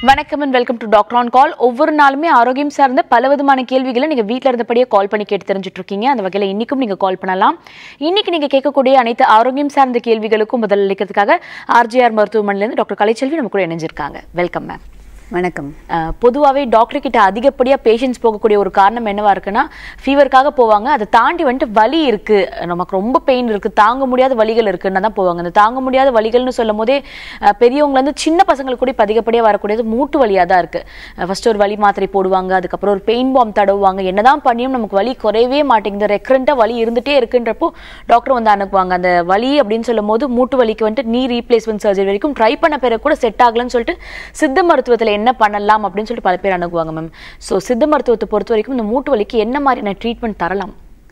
வணக்கம் and welcome to doctor on call ஒவ்வொரு நாளுமே ஆரோக்கியம் சார்ந்த பல விதமான கேள்விகளை நீங்க வீட்ல இருந்தபடியே கால் பண்ணி கேட்டு தெரிஞ்சுட்டு இருக்கீங்க அந்த வகையில இன்னைக்கும் நீங்க கால் பண்ணலாம் இன்னைக்கு நீங்க கேட்கக்கூடிய அனைத்து ஆரோக்கியம் சார்ந்த கேள்விகளுக்கும் பதில் அளிக்கிறதுக்காக ஆர்ஜிஆர் மருத்துவமனையில இருந்து டாக்டர் கலைச்செல்வி நம்ம கூட இணைஞ்சிருக்காங்க வெல்கம் மேம் வணக்கம் அஹ், பொதுவாவே டாக்டர் கிட்ட அதிகப்படியா பேஷண்ட்ஸ் போகக்கூடிய ஒரு காரணம் என்னவா இருக்குன்னா ஃபீவருக்காக போவாங்க அதை தாண்டி வந்துட்டு வலி இருக்கு நமக்கு ரொம்ப பெயின் இருக்கு தாங்க முடியாத வலிகள் இருக்குன்னு தான் போவாங்க அந்த தாங்க முடியாத வலிகள்னு சொல்லும் போதே அஹ், பெரியவங்கல இருந்து சின்ன பசங்களுக்கு கூட இப்ப அதிகப்படியா வரக்கூடியது மூட்டு வலியா தான் இருக்கு ஃபர்ஸ்ட் ஒரு வலி மாத்திரை போடுவாங்க அதுக்கப்புறம் ஒரு பெயின் பாம் தடவுவாங்க என்னதான் பண்ணியும் நமக்கு வலி குறையவே மாட்டேங்குது ரெக்கரண்டா வலி இருந்துட்டே இருக்குன்றப்போ டாக்டர் வந்து அனுப்புவாங்க அந்த வலி அப்படின்னு சொல்லும் போது மூட்டு வலிக்கு வந்துட்டு நீ ரீப்ளேஸ்மெண்ட் சர்ஜரி வரைக்கும் ட்ரை பண்ண பிறகு கூட செட் ஆகலன்னு சொல்லிட்டு சித்த மருத்துவத்துல என்ன பண்ணலாம் அப்படின்னு சொல்லிட்டு பல பேர் அணுகுவாங்க மேம் ஸோ சித்த மருத்துவத்தை பொறுத்த வரைக்கும் இந்த மூட்டு வலிக்கு என்ன மாதிரியான ட்ரீட்மெண்ட் தரலாம்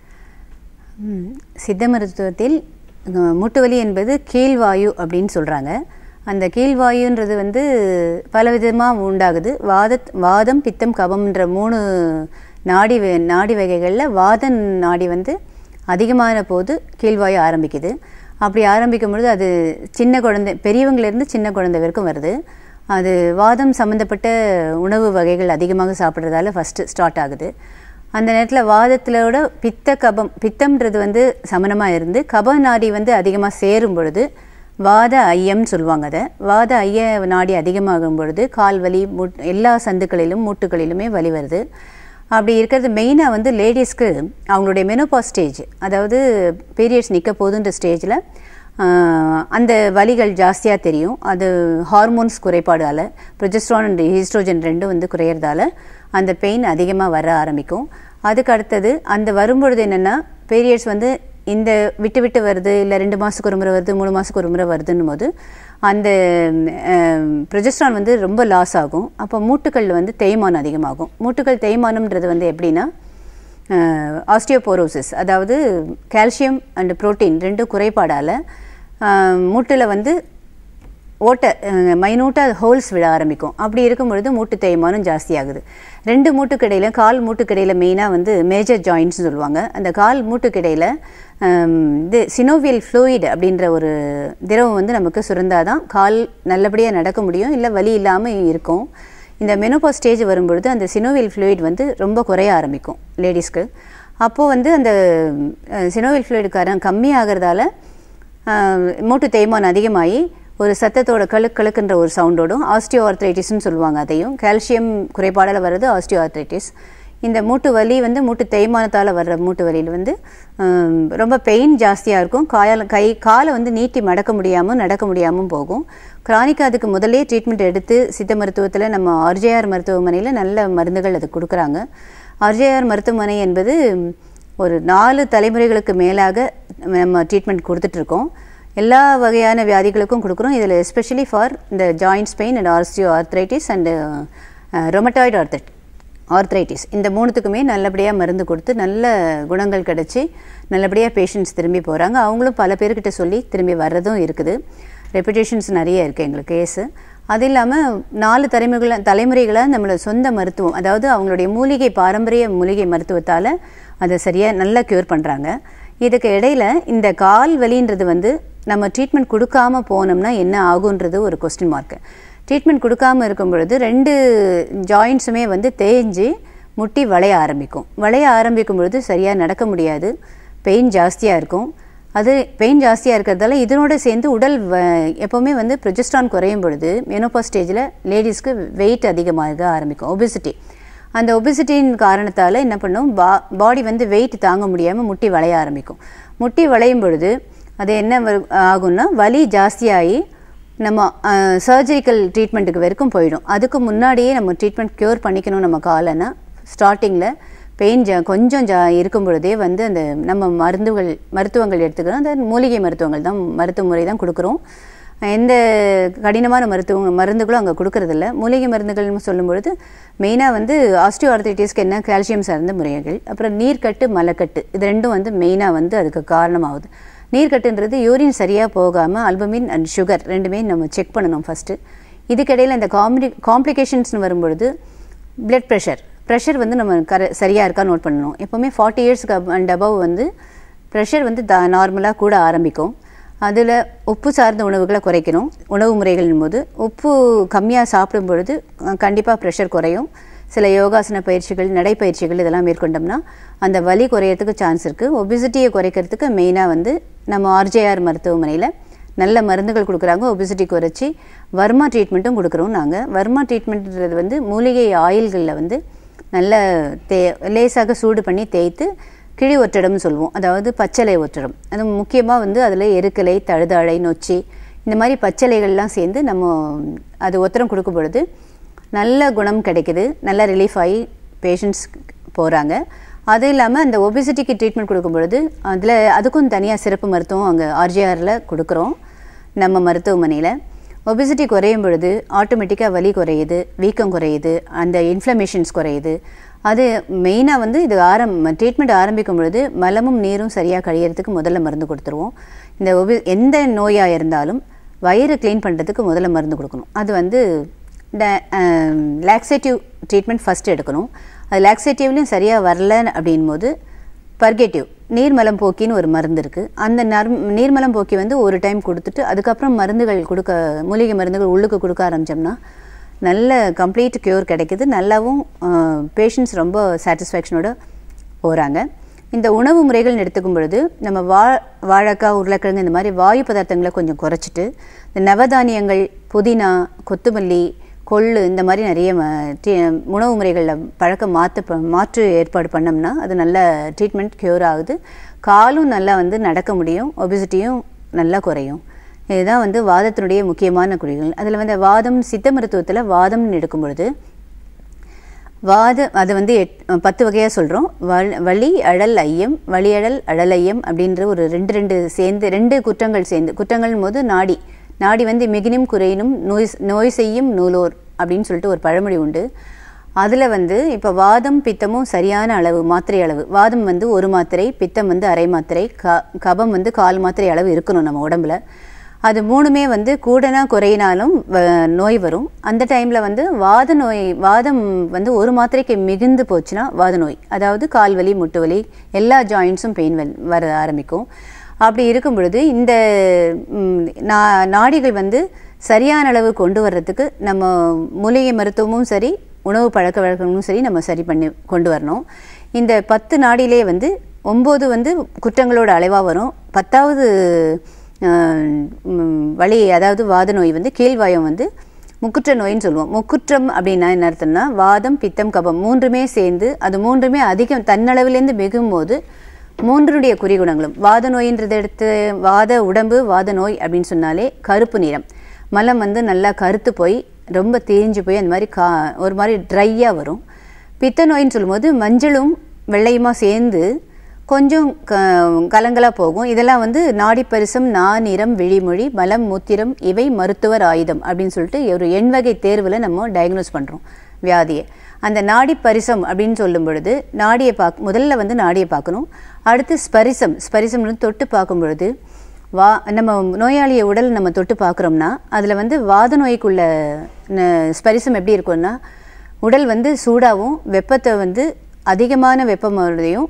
ம், சித்த மருத்துவத்தில் அஹ், மூட்டுவலி என்பது கீழ்வாயு அப்படின்னு சொல்கிறாங்க அந்த கீழ்வாயுன்றது வந்து பலவிதமாக உண்டாகுது வாத வாதம் பித்தம் கபம்ன்ற மூணு நாடி வ- நாடி வகைகளில் வாத நாடி வந்து அதிகமான போது கீழ்வாயு ஆரம்பிக்குது அப்படி ஆரம்பிக்கும் பொழுது அது சின்ன குழந்தை பெரியவங்கலேருந்து சின்ன குழந்தை வரைக்கும் வருது அது வாதம் சம்மந்தப்பட்ட உணவு வகைகள் அதிகமாக சாப்பிட்றதால ஃபஸ்ட்டு ஸ்டார்ட் ஆகுது அந்த நேரத்தில் வாதத்திலோட பித்த கபம் பித்தம்ன்றது வந்து சமனமாக இருந்து கப நாடி வந்து அதிகமாக சேரும் பொழுது வாத ஐயம்னு சொல்லுவாங்க அதை வாத ஐய நாடி அதிகமாகும் பொழுது கால் வலி முட் எல்லா சந்துக்களிலும் மூட்டுகளிலுமே வலி வருது அப்படி இருக்கிறது மெயினாக வந்து லேடிஸ்க்கு அவங்களுடைய மெனோபாஸ் ஸ்டேஜ் அதாவது பீரியட்ஸ் நிற்க போகுதுன்ற ஸ்டேஜில் அந்த வலிகள் ஜாஸ்தியாக தெரியும் அது ஹார்மோன்ஸ் குறைபாடால் ப்ரொஜெஸ்ட்ரான் அண்ட் ஹீஸ்ட்ரோஜன் ரெண்டும் வந்து குறையிறதால அந்த பெயின் அதிகமாக வர ஆரம்பிக்கும் அதுக்கு அடுத்தது அந்த வரும்பொழுது என்னென்னா பீரியட்ஸ் வந்து இந்த விட்டு விட்டு வருது இல்லை ரெண்டு மாதத்துக்கு ஒரு முறை வருது மூணு மாதத்துக்கு ஒரு முறை வருதுன்னும் போது அந்த ப்ரொஜெஸ்ட்ரான் வந்து ரொம்ப லாஸ் ஆகும் அப்போ மூட்டுக்களில் வந்து தேய்மானம் அதிகமாகும் மூட்டுக்கள் தேய்மானம்ன்றது வந்து எப்படின்னா ஆஸ்டியோபோரோசிஸ் அதாவது கால்சியம் அண்ட் புரோட்டீன் ரெண்டும் குறைபாடால் மூட்டில் வந்து ஓட்டை மைனூட்டாக ஹோல்ஸ் விழ ஆரம்பிக்கும் அப்படி இருக்கும் பொழுது மூட்டு தேய்மானம் ஜாஸ்தியாகுது ரெண்டு மூட்டுக்கிடையில் கால் மூட்டுக்கிடையில் மெயினாக வந்து மேஜர் ஜாயின்ட்ஸ் சொல்லுவாங்க அந்த கால் மூட்டுக்கிடையில் இது சினோவியல் ஃப்ளூயிட் அப்படின்ற ஒரு திரவம் வந்து நமக்கு சுரந்தாதான் கால் நல்லபடியாக நடக்க முடியும் இல்லை வலி இல்லாமல் இருக்கும் இந்த மெனோபா ஸ்டேஜ் வரும்பொழுது அந்த சினோவியல் ஃப்ளூயிட் வந்து ரொம்ப குறைய ஆரம்பிக்கும் லேடிஸ்க்கு அப்போது வந்து அந்த சினோவியல் ஃப்ளூயிட் காரம் கம்மியாகிறதால ஆஹ், மூட்டு தேய்மானம் அதிகமாகி ஒரு சத்தத்தோட கழுக் கழுக்குன்ற ஒரு சவுண்டோடும் ஆஸ்டியோ ஆர்த்ரைட்டிஸ்னு சொல்லுவாங்க அதையும் கால்சியம் குறைபாடால் வர்றது ஆஸ்டியோ ஆர்த்ரைட்டிஸ் இந்த மூட்டு வலி வந்து மூட்டு தேய்மானத்தால் வர்ற மூட்டு வலியில் வந்து ஆம், ரொம்ப பெயின் ஜாஸ்தியாக இருக்கும் காயால் கை காலை வந்து நீட்டி மடக்க முடியாமல் நடக்க முடியாமல் போகும் கிரானிக் அதுக்கு முதல்லே ட்ரீட்மெண்ட் எடுத்து சித்த மருத்துவத்தில் நம்ம ஆர்ஜேஆர் மருத்துவமனையில் நல்ல மருந்துகள் அது கொடுக்குறாங்க ஆர்ஜேஆர் மருத்துவமனை என்பது ஒரு நாலு தலைமுறைகளுக்கு மேலாக நம்ம ட்ரீட்மெண்ட் கொடுத்துட்ருக்கோம் எல்லா வகையான வியாதிகளுக்கும் கொடுக்குறோம் இதில் எஸ்பெஷலி ஃபார் இந்த joints pain and osteoarthritis and rheumatoid ஆர்த்ரைட் ஆர்த்ரைட்டிஸ் இந்த மூணுத்துக்குமே நல்லபடியாக மருந்து கொடுத்து நல்ல குணங்கள் கிடச்சி நல்லபடியாக பேஷண்ட்ஸ் திரும்பி போகிறாங்க அவங்களும் பல பேர்கிட்ட சொல்லி திரும்பி வர்றதும் இருக்குது ரெப்புடேஷன்ஸ் நிறைய இருக்குது எங்களுக்கு கேஸு அது இல்லாமல் நாலு தலைமுறைகளை தலைமுறைகளாக நம்மளோட சொந்த மருத்துவம் அதாவது அவங்களுடைய மூலிகை பாரம்பரிய மூலிகை மருத்துவத்தால் அதை சரியாக நல்லா க்யூர் பண்ணுறாங்க இதுக்கு இடையில இந்த கால் வலின்றது வந்து நம்ம ட்ரீட்மெண்ட் கொடுக்காம போனோம்னா என்ன ஆகுன்றது ஒரு கொஸ்டின் மார்க்கு ட்ரீட்மெண்ட் கொடுக்காம இருக்கும் பொழுது ரெண்டு ஜாயின்ஸுமே வந்து தேஞ்சு முட்டி வளைய ஆரம்பிக்கும் வளைய ஆரம்பிக்கும் பொழுது சரியாக நடக்க முடியாது பெயின் ஜாஸ்தியாக இருக்கும் அது பெயின் ஜாஸ்தியாக இருக்கிறதால இதனோட சேர்ந்து உடல் வ எப்போவுமே வந்து ப்ரொஜெஸ்ட்ரான் குறையும் பொழுது மெனோபா ஸ்டேஜில் லேடிஸ்க்கு வெயிட் அதிகமாக ஆரம்பிக்கும் ஒபிசிட்டி அந்த ஒபிசிட்டியின் காரணத்தால் என்ன பண்ணும் பா பாடி வந்து வெயிட் தாங்க முடியாமல் முட்டி வளைய ஆரம்பிக்கும் முட்டி வளையும் பொழுது அது என்ன வரு- ஆகும்னா வலி ஜாஸ்தியாகி நம்ம சர்ஜரிக்கல் ட்ரீட்மெண்ட்டுக்கு வரைக்கும் போயிடும் அதுக்கு முன்னாடியே நம்ம ட்ரீட்மெண்ட் க்யூர் பண்ணிக்கணும் நம்ம காலைன்னா ஸ்டார்டிங்கில் பெயின் ஜா கொஞ்சம் ஜா இருக்கும் பொழுதே வந்து அந்த நம்ம மருந்துகள் மருத்துவங்கள் எடுத்துக்கிறோம் அந்த மூலிகை மருத்துவங்கள் தான் மருத்துவ முறை தான் கொடுக்குறோம் எந்த கடினமான மருத்துவ மருந்துகளும் அங்கே கொடுக்கறதில்ல மூலிகை மருந்துகள்னு சொல்லும் பொழுது மெயினாக வந்து ஆஸ்டியோ ஆர்த்திட்டிஸ்க்கு என்ன கால்சியம் சார்ந்த முறைகள் அப்புறம் நீர்க்கட்டு மலக்கட்டு இது ரெண்டும் வந்து மெயினாக வந்து அதுக்கு காரணமாகுது நீர்க்கட்டுன்றது யூரின் சரியாக போகாமல் அல்பமின் அண்ட் சுகர் ரெண்டுமே நம்ம செக் பண்ணணும் ஃபஸ்ட்டு இதுக்கிடையில் இந்த காம்ப்ளி காம்ப்ளிகேஷன்ஸ்னு வரும்பொழுது பிளட் ப்ரெஷர் ப்ரெஷர் வந்து நம்ம கர சரியாக இருக்கா நோட் பண்ணணும் எப்போவுமே ஃபார்ட்டி இயர்ஸ்க்கு அண்ட் அபவ் வந்து ப்ரெஷர் வந்து த நார்மலாக கூட ஆரம்பிக்கும் அதில் உப்பு சார்ந்த உணவுகளை குறைக்கணும் உணவு முறைகளின் போது உப்பு கம்மியாக சாப்பிடும் பொழுது கண்டிப்பாக ப்ரெஷர் குறையும் சில யோகாசன பயிற்சிகள் நடைப்பயிற்சிகள் இதெல்லாம் மேற்கொண்டோம்னா அந்த வலி குறையறதுக்கு சான்ஸ் இருக்குது ஒபிசிட்டியை குறைக்கிறதுக்கு மெயினாக வந்து நம்ம ஆர்ஜேஆர் மருத்துவமனையில் நல்ல மருந்துகள் கொடுக்குறாங்க ஒபிசிட்டி குறைச்சி வர்மா ட்ரீட்மெண்ட்டும் கொடுக்குறோம் நாங்கள் வர்மா ட்ரீட்மெண்ட்ன்றது வந்து மூலிகை ஆயில்களில் வந்து நல்ல தே லேசாக சூடு பண்ணி தேய்த்து கிழி ஒற்றடம்னு சொல்லுவோம் அதாவது பச்சளை ஒற்றடம் அது முக்கியமாக வந்து அதில் எருக்கலை தழுதாழை நொச்சி இந்த மாதிரி பச்சளைகள்லாம் சேர்ந்து நம்ம அது ஒத்தரம் கொடுக்கும் பொழுது நல்ல குணம் கிடைக்குது நல்ல ரிலீஃப் ஆகி பேஷண்ட்ஸ் போகிறாங்க அது இல்லாமல் அந்த ஒபிசிட்டிக்கு ட்ரீட்மெண்ட் கொடுக்கும் பொழுது அதில் அதுக்கும் தனியாக சிறப்பு மருத்துவம் அங்கே ஆர்ஜிஆரில் கொடுக்குறோம் நம்ம மருத்துவமனையில் ஒபிசிட்டி குறையும் பொழுது ஆட்டோமேட்டிக்காக வலி குறையுது வீக்கம் குறையுது அந்த இன்ஃப்ளமேஷன்ஸ் குறையுது அது மெயினாக வந்து இது ஆரம் ட்ரீட்மெண்ட் ஆரம்பிக்கும் பொழுது மலமும் நீரும் சரியாக கழியறதுக்கு முதல்ல மருந்து கொடுத்துருவோம் இந்த ஒபி எந்த நோயாக இருந்தாலும் வயிறு க்ளீன் பண்ணுறதுக்கு முதல்ல மருந்து கொடுக்கணும் அது வந்து லாக்ஸேட்டிவ் ட்ரீட்மெண்ட் ஃபஸ்ட் எடுக்கணும் அது லாக்ஸேட்டிவ்லையும் சரியாக வரல அப்படின் போது பர்கேட்டிவ் நீர்மலம் போக்கின்னு ஒரு மருந்து இருக்குது அந்த நர் நீர்மலம் போக்கி வந்து ஒரு டைம் கொடுத்துட்டு அதுக்கப்புறம் மருந்துகள் கொடுக்க மூலிகை மருந்துகள் உள்ளுக்கு கொடுக்க ஆரம்பித்தோம்னா நல்ல கம்ப்ளீட் க்யூர் கிடைக்குது நல்லாவும் பேஷண்ட்ஸ் ரொம்ப சாட்டிஸ்ஃபேக்ஷனோட போகிறாங்க இந்த உணவு முறைகள் எடுத்துக்கும் பொழுது நம்ம வா வாழைக்காய் உருளைக்கிழங்கு இந்த மாதிரி வாயு பதார்த்தங்களை கொஞ்சம் குறைச்சிட்டு இந்த நவதானியங்கள் புதினா கொத்தமல்லி கொள்ளு இந்த மாதிரி நிறைய ம- டி- உணவு முறைகளில் பழக்கம் மாற்ற மாற்று ஏற்பாடு பண்ணோம்னா அது நல்ல ட்ரீட்மெண்ட் க்யூர் ஆகுது காலும் நல்லா வந்து நடக்க முடியும் ஒபிசிட்டியும் நல்லா குறையும் இதுதான் வந்து வாதத்தினுடைய முக்கியமான குறிகள் அதில் வந்து வாதம் சித்த மருத்துவத்தில் வாதம்னு எடுக்கும் பொழுது வாத அது வந்து எட் பத்து வகையாக சொல்கிறோம் வலி அழல் ஐயம் வலி அழல் அழல் ஐயம் அப்படின்ற ஒரு ரெண்டு ரெண்டு சேர்ந்து ரெண்டு குற்றங்கள் சேர்ந்து குற்றங்கள் போது நாடி நாடி வந்து மிகினும் குறையினும் நோய் நோய் செய்யும் நூலோர் அப்படின்னு சொல்லிட்டு ஒரு பழமொழி உண்டு அதில் வந்து இப்போ வாதம் பித்தமும் சரியான அளவு மாத்திரை அளவு வாதம் வந்து ஒரு மாத்திரை பித்தம் வந்து அரை மாத்திரை க கபம் வந்து கால் மாத்திரை அளவு இருக்கணும் நம்ம உடம்புல அது மூணுமே வந்து கூடனா குறையினாலும் வ- நோய் வரும் அந்த டைமில் வந்து வாத நோய் வாதம் வந்து ஒரு மாத்திரைக்கு மிகுந்து போச்சுன்னா வாத நோய் அதாவது கால் வலி முட்டு வலி எல்லா ஜாயின்ஸும் பெயின் வர ஆரம்பிக்கும் அப்படி இருக்கும் பொழுது இந்த ம், நா- நாடிகள் வந்து சரியான அளவு கொண்டு வர்றதுக்கு நம்ம மூலிகை மருத்துவமும் சரி உணவு பழக்க வழக்கமும் சரி நம்ம சரி பண்ணி கொண்டு வரணும் இந்த பத்து நாடியிலே வந்து ஒம்பது வந்து குற்றங்களோட அளவாக வரும் பத்தாவது ஆஹ், ம், வலி அதாவது வாத நோய் வந்து கீழ்வாயம் வந்து முக்குற்ற நோயின்னு சொல்லுவோம் முக்குற்றம் அப்படின்னா என்ன அர்த்தம்னா வாதம் பித்தம் கபம் மூன்றுமே சேர்ந்து அது மூன்றுமே அதிகம் தன்னளவிலேருந்து மிகும் போது மூன்றுடைய குறிகுணங்களும் வாத நோயின்றதை எடுத்து வாத உடம்பு வாத நோய் அப்படின்னு சொன்னாலே கருப்பு நிறம் மலம் வந்து நல்லா கருத்து போய் ரொம்ப தேஞ்சு போய் அந்த மாதிரி கா ஒரு மாதிரி ட்ரையாக வரும் பித்த நோயின்னு சொல்லும்போது மஞ்சளும் வெள்ளையுமா சேர்ந்து கொஞ்சம் க கலங்கலாக போகும் இதெல்லாம் வந்து நாடி பரிசம் நாநிறம் விழிமொழி மலம் மூத்திரம் இவை மருத்துவர் ஆயுதம் அப்படின்னு சொல்லிட்டு ஒரு எண்வகை தேர்வில் நம்ம டயக்னோஸ் பண்ணுறோம் வியாதியை அந்த நாடி பரிசம் அப்படின்னு சொல்லும் பொழுது நாடியை பார்க்க முதல்ல வந்து நாடியை பார்க்கணும் அடுத்து ஸ்பரிசம் ஸ்பரிசம்னு தொட்டு பார்க்கும் பொழுது வா நம்ம நோயாளிய உடல் நம்ம தொட்டு பார்க்குறோம்னா அதில் வந்து வாத நோய்க்குள்ள ந- ஸ்பரிசம் எப்படி இருக்கும்னா உடல் வந்து சூடாகவும் வெப்பத்தை வந்து அதிகமான வெப்பமோடையும்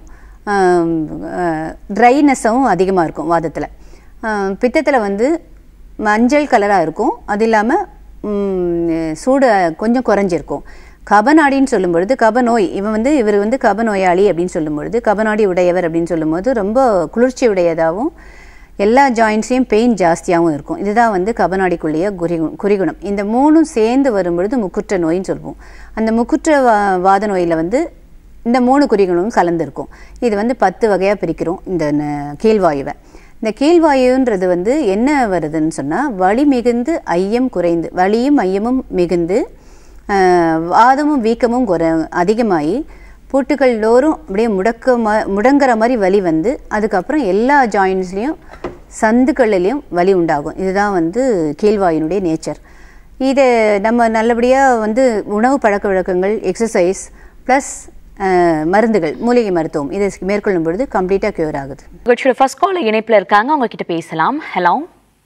ட்ரைனஸும் அதிகமாக இருக்கும் வாதத்தில் பித்தத்தில் வந்து மஞ்சள் கலராக இருக்கும் அது இல்லாமல் சூடு கொஞ்சம் குறைஞ்சிருக்கும் கபநாடின்னு சொல்லும் பொழுது கபநோய் இவன் வந்து இவர் வந்து கபநோயாளி அப்படின்னு சொல்லும் பொழுது கபநாடி உடையவர் அப்படின்னு சொல்லும்போது ரொம்ப குளிர்ச்சி உடையதாகவும் எல்லா ஜாயின்ட்ஸையும் பெயின் ஜாஸ்தியாகவும் இருக்கும் இதுதான் வந்து கபநாடிக்குள்ளேயே குறிகு குறிகுணம் இந்த மூணும் சேர்ந்து வரும்பொழுது முக்குற்ற நோயின்னு சொல்லுவோம் அந்த முக்குற்ற வா வாத நோயில் வந்து இந்த மூணு குறிகளும் கலந்துருக்கும் இது வந்து பத்து வகையாக பிரிக்கிறோம் இந்த ந- கீழ்வாயுவை இந்த கீழ்வாயுன்றது வந்து என்ன வருதுன்னு சொன்னால் வலி மிகுந்து ஐயம் குறைந்து வலியும் ஐயமும் மிகுந்து ஆஹ், வாதமும் வீக்கமும் குறை அதிகமாகி பூட்டுகள் தோறும் அப்படியே முடக்க ம- முடங்குற மாதிரி வலி வந்து அதுக்கப்புறம் எல்லா ஜாயின்ஸ்லேயும் சந்துக்கள்லையும் வலி உண்டாகும் இதுதான் வந்து கீழ்வாயினுடைய நேச்சர் இது நம்ம நல்லபடியாக வந்து உணவு பழக்க வழக்கங்கள் எக்ஸசைஸ் ப்ளஸ் மருந்துகள் மூலிகை மருத்துவம் இதை மேற்கொள்ளும் பொழுது கம்ப்ளீட்டாக க்யூர் ஆகுது உங்களோட ஃபர்ஸ்ட் கால் இணைப்புல இருக்காங்க அவங்க கிட்ட பேசலாம் ஹலோ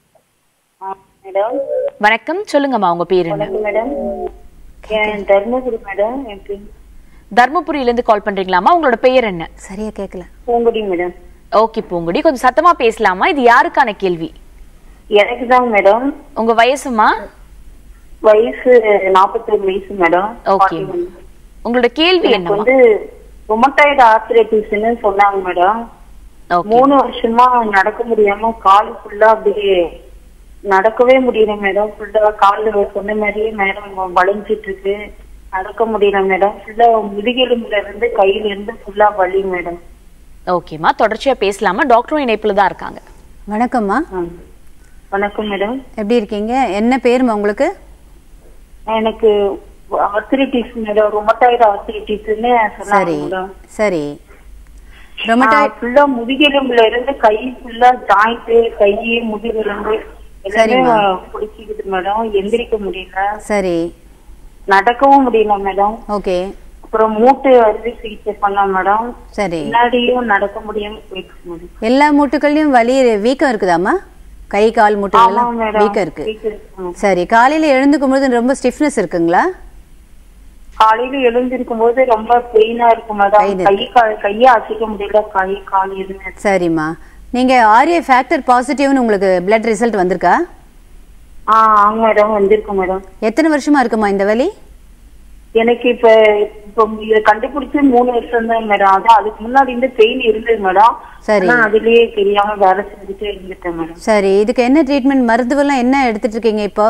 மேடம் வணக்கம் சொல்லுங்கம்மா உங்க பேர் என்ன வணக்கம் மேடம் என் தர்மபுரி மேடம் என் பேர் தர்மபுரியில இருந்து கால் பண்றீங்களாமா உங்களோட பெயர் என்ன சரியாக கேட்கல பூங்குடி மேடம் ஓகே பூங்குடி கொஞ்சம் சத்தமா பேசலாமா இது யாருக்கான கேள்வி எனக்கு தான் மேடம் உங்க வயசுமா வயசு நாற்பத்தேழு வயசு மேடம் ஓகே உங்களோட கேள்வி எனக்கு என்னமா வந்து ரொமட்டாய்டு ஆர்த்ரைட்டிஸ்னு சொன்னாங்க மேடம் ஓகே மூணு வருஷமா நடக்க முடியாம கால் ஃபுல்லா அப்படியே நடக்கவே முடியல மேடம் ஃபுல்லா கால்ல சொன்ன மாதிரியே மேடம் வளைஞ்சிட்டு இருக்கு நடக்க முடியல மேடம் ஃபுல்லா முதுகெலும்புல இருந்து கையில இருந்து ஃபுல்லா வலி மேடம் ஓகேம்மா தொடர்ச்சியா பேசலாமா டாக்டரும் இணைப்புல தான் இருக்காங்க வணக்கம்மா ஆ. வணக்கம் மேடம் எப்படி இருக்கீங்க என்ன பேருமா உங்களுக்கு எனக்கு ஆர்த்திரிட்டிஸ் மேடம் ரொமட்டாய்டு ஆர்த்திரிட்டிஸ்னு சொன்னாங்க சரி மேடம் சரி ரொமட்டாய்ட் ஃபுல்லா முதுகெலும்புல இருந்து கை ஃபுல்லா ஜாயிண்ட் கை முதுகெலும்பு எல்லாமே சரிம்மா. பிடிச்சிக்குது மேடம் எந்திரிக்க முடியல சரி நடக்கவும் முடியல மேடம் ஓகே அப்புறம் மூட்டு அறுவை சிகிச்சை பண்ணோம் மேடம் சரி முன்னாடியும் நடக்க முடியாம போயிடுச்சு மேடம் எல்லா மூட்டுகள்லயும் வலி வீக்கம் இருக்குதாம்மா கை கால் ஆமா மூட்டுகள்லாம் மேடம் வீக்கம் இருக்கு வீக்கம் இருக்கு. சரி காலையில எழுந்துக்கும் பொழுது ரொம்ப ஸ்டிஃப்னஸ் இருக்குங்களா காலையில எழுந்திருக்கும் போது ரொம்ப பெயினா இருக்கு மேடம் Pain கை கால் கையை அசைக்க முடியல கை கால் எதுவுமே சரிம்மா நீங்க ஆர்ஏ ஃபேக்டர் பாசிட்டிவ்னு உங்களுக்கு பிளட் ரிசல்ட் வந்திருக்கா ஆஹ் ஆமா மேடம் வந்திருக்கு மேடம் எத்தனை வருஷமா இருக்குமா இந்த வலி எனக்கு இப்ப இப்ப இத கண்டுபிடிச்சு மூணு வருஷம் தான் மேடம் அதான் அதுக்கு முன்னாடி இருந்து பெயின் இருந்தது மேடம் சரி. ஆனா அதுலயே தெரியாம வேலை செஞ்சுட்டே இருந்துட்டேன் மேடம் சரி இதுக்கு என்ன ட்ரீட்மெண்ட் மருந்துவெல்லாம் என்ன எடுத்துட்டு இருக்கீங்க இப்போ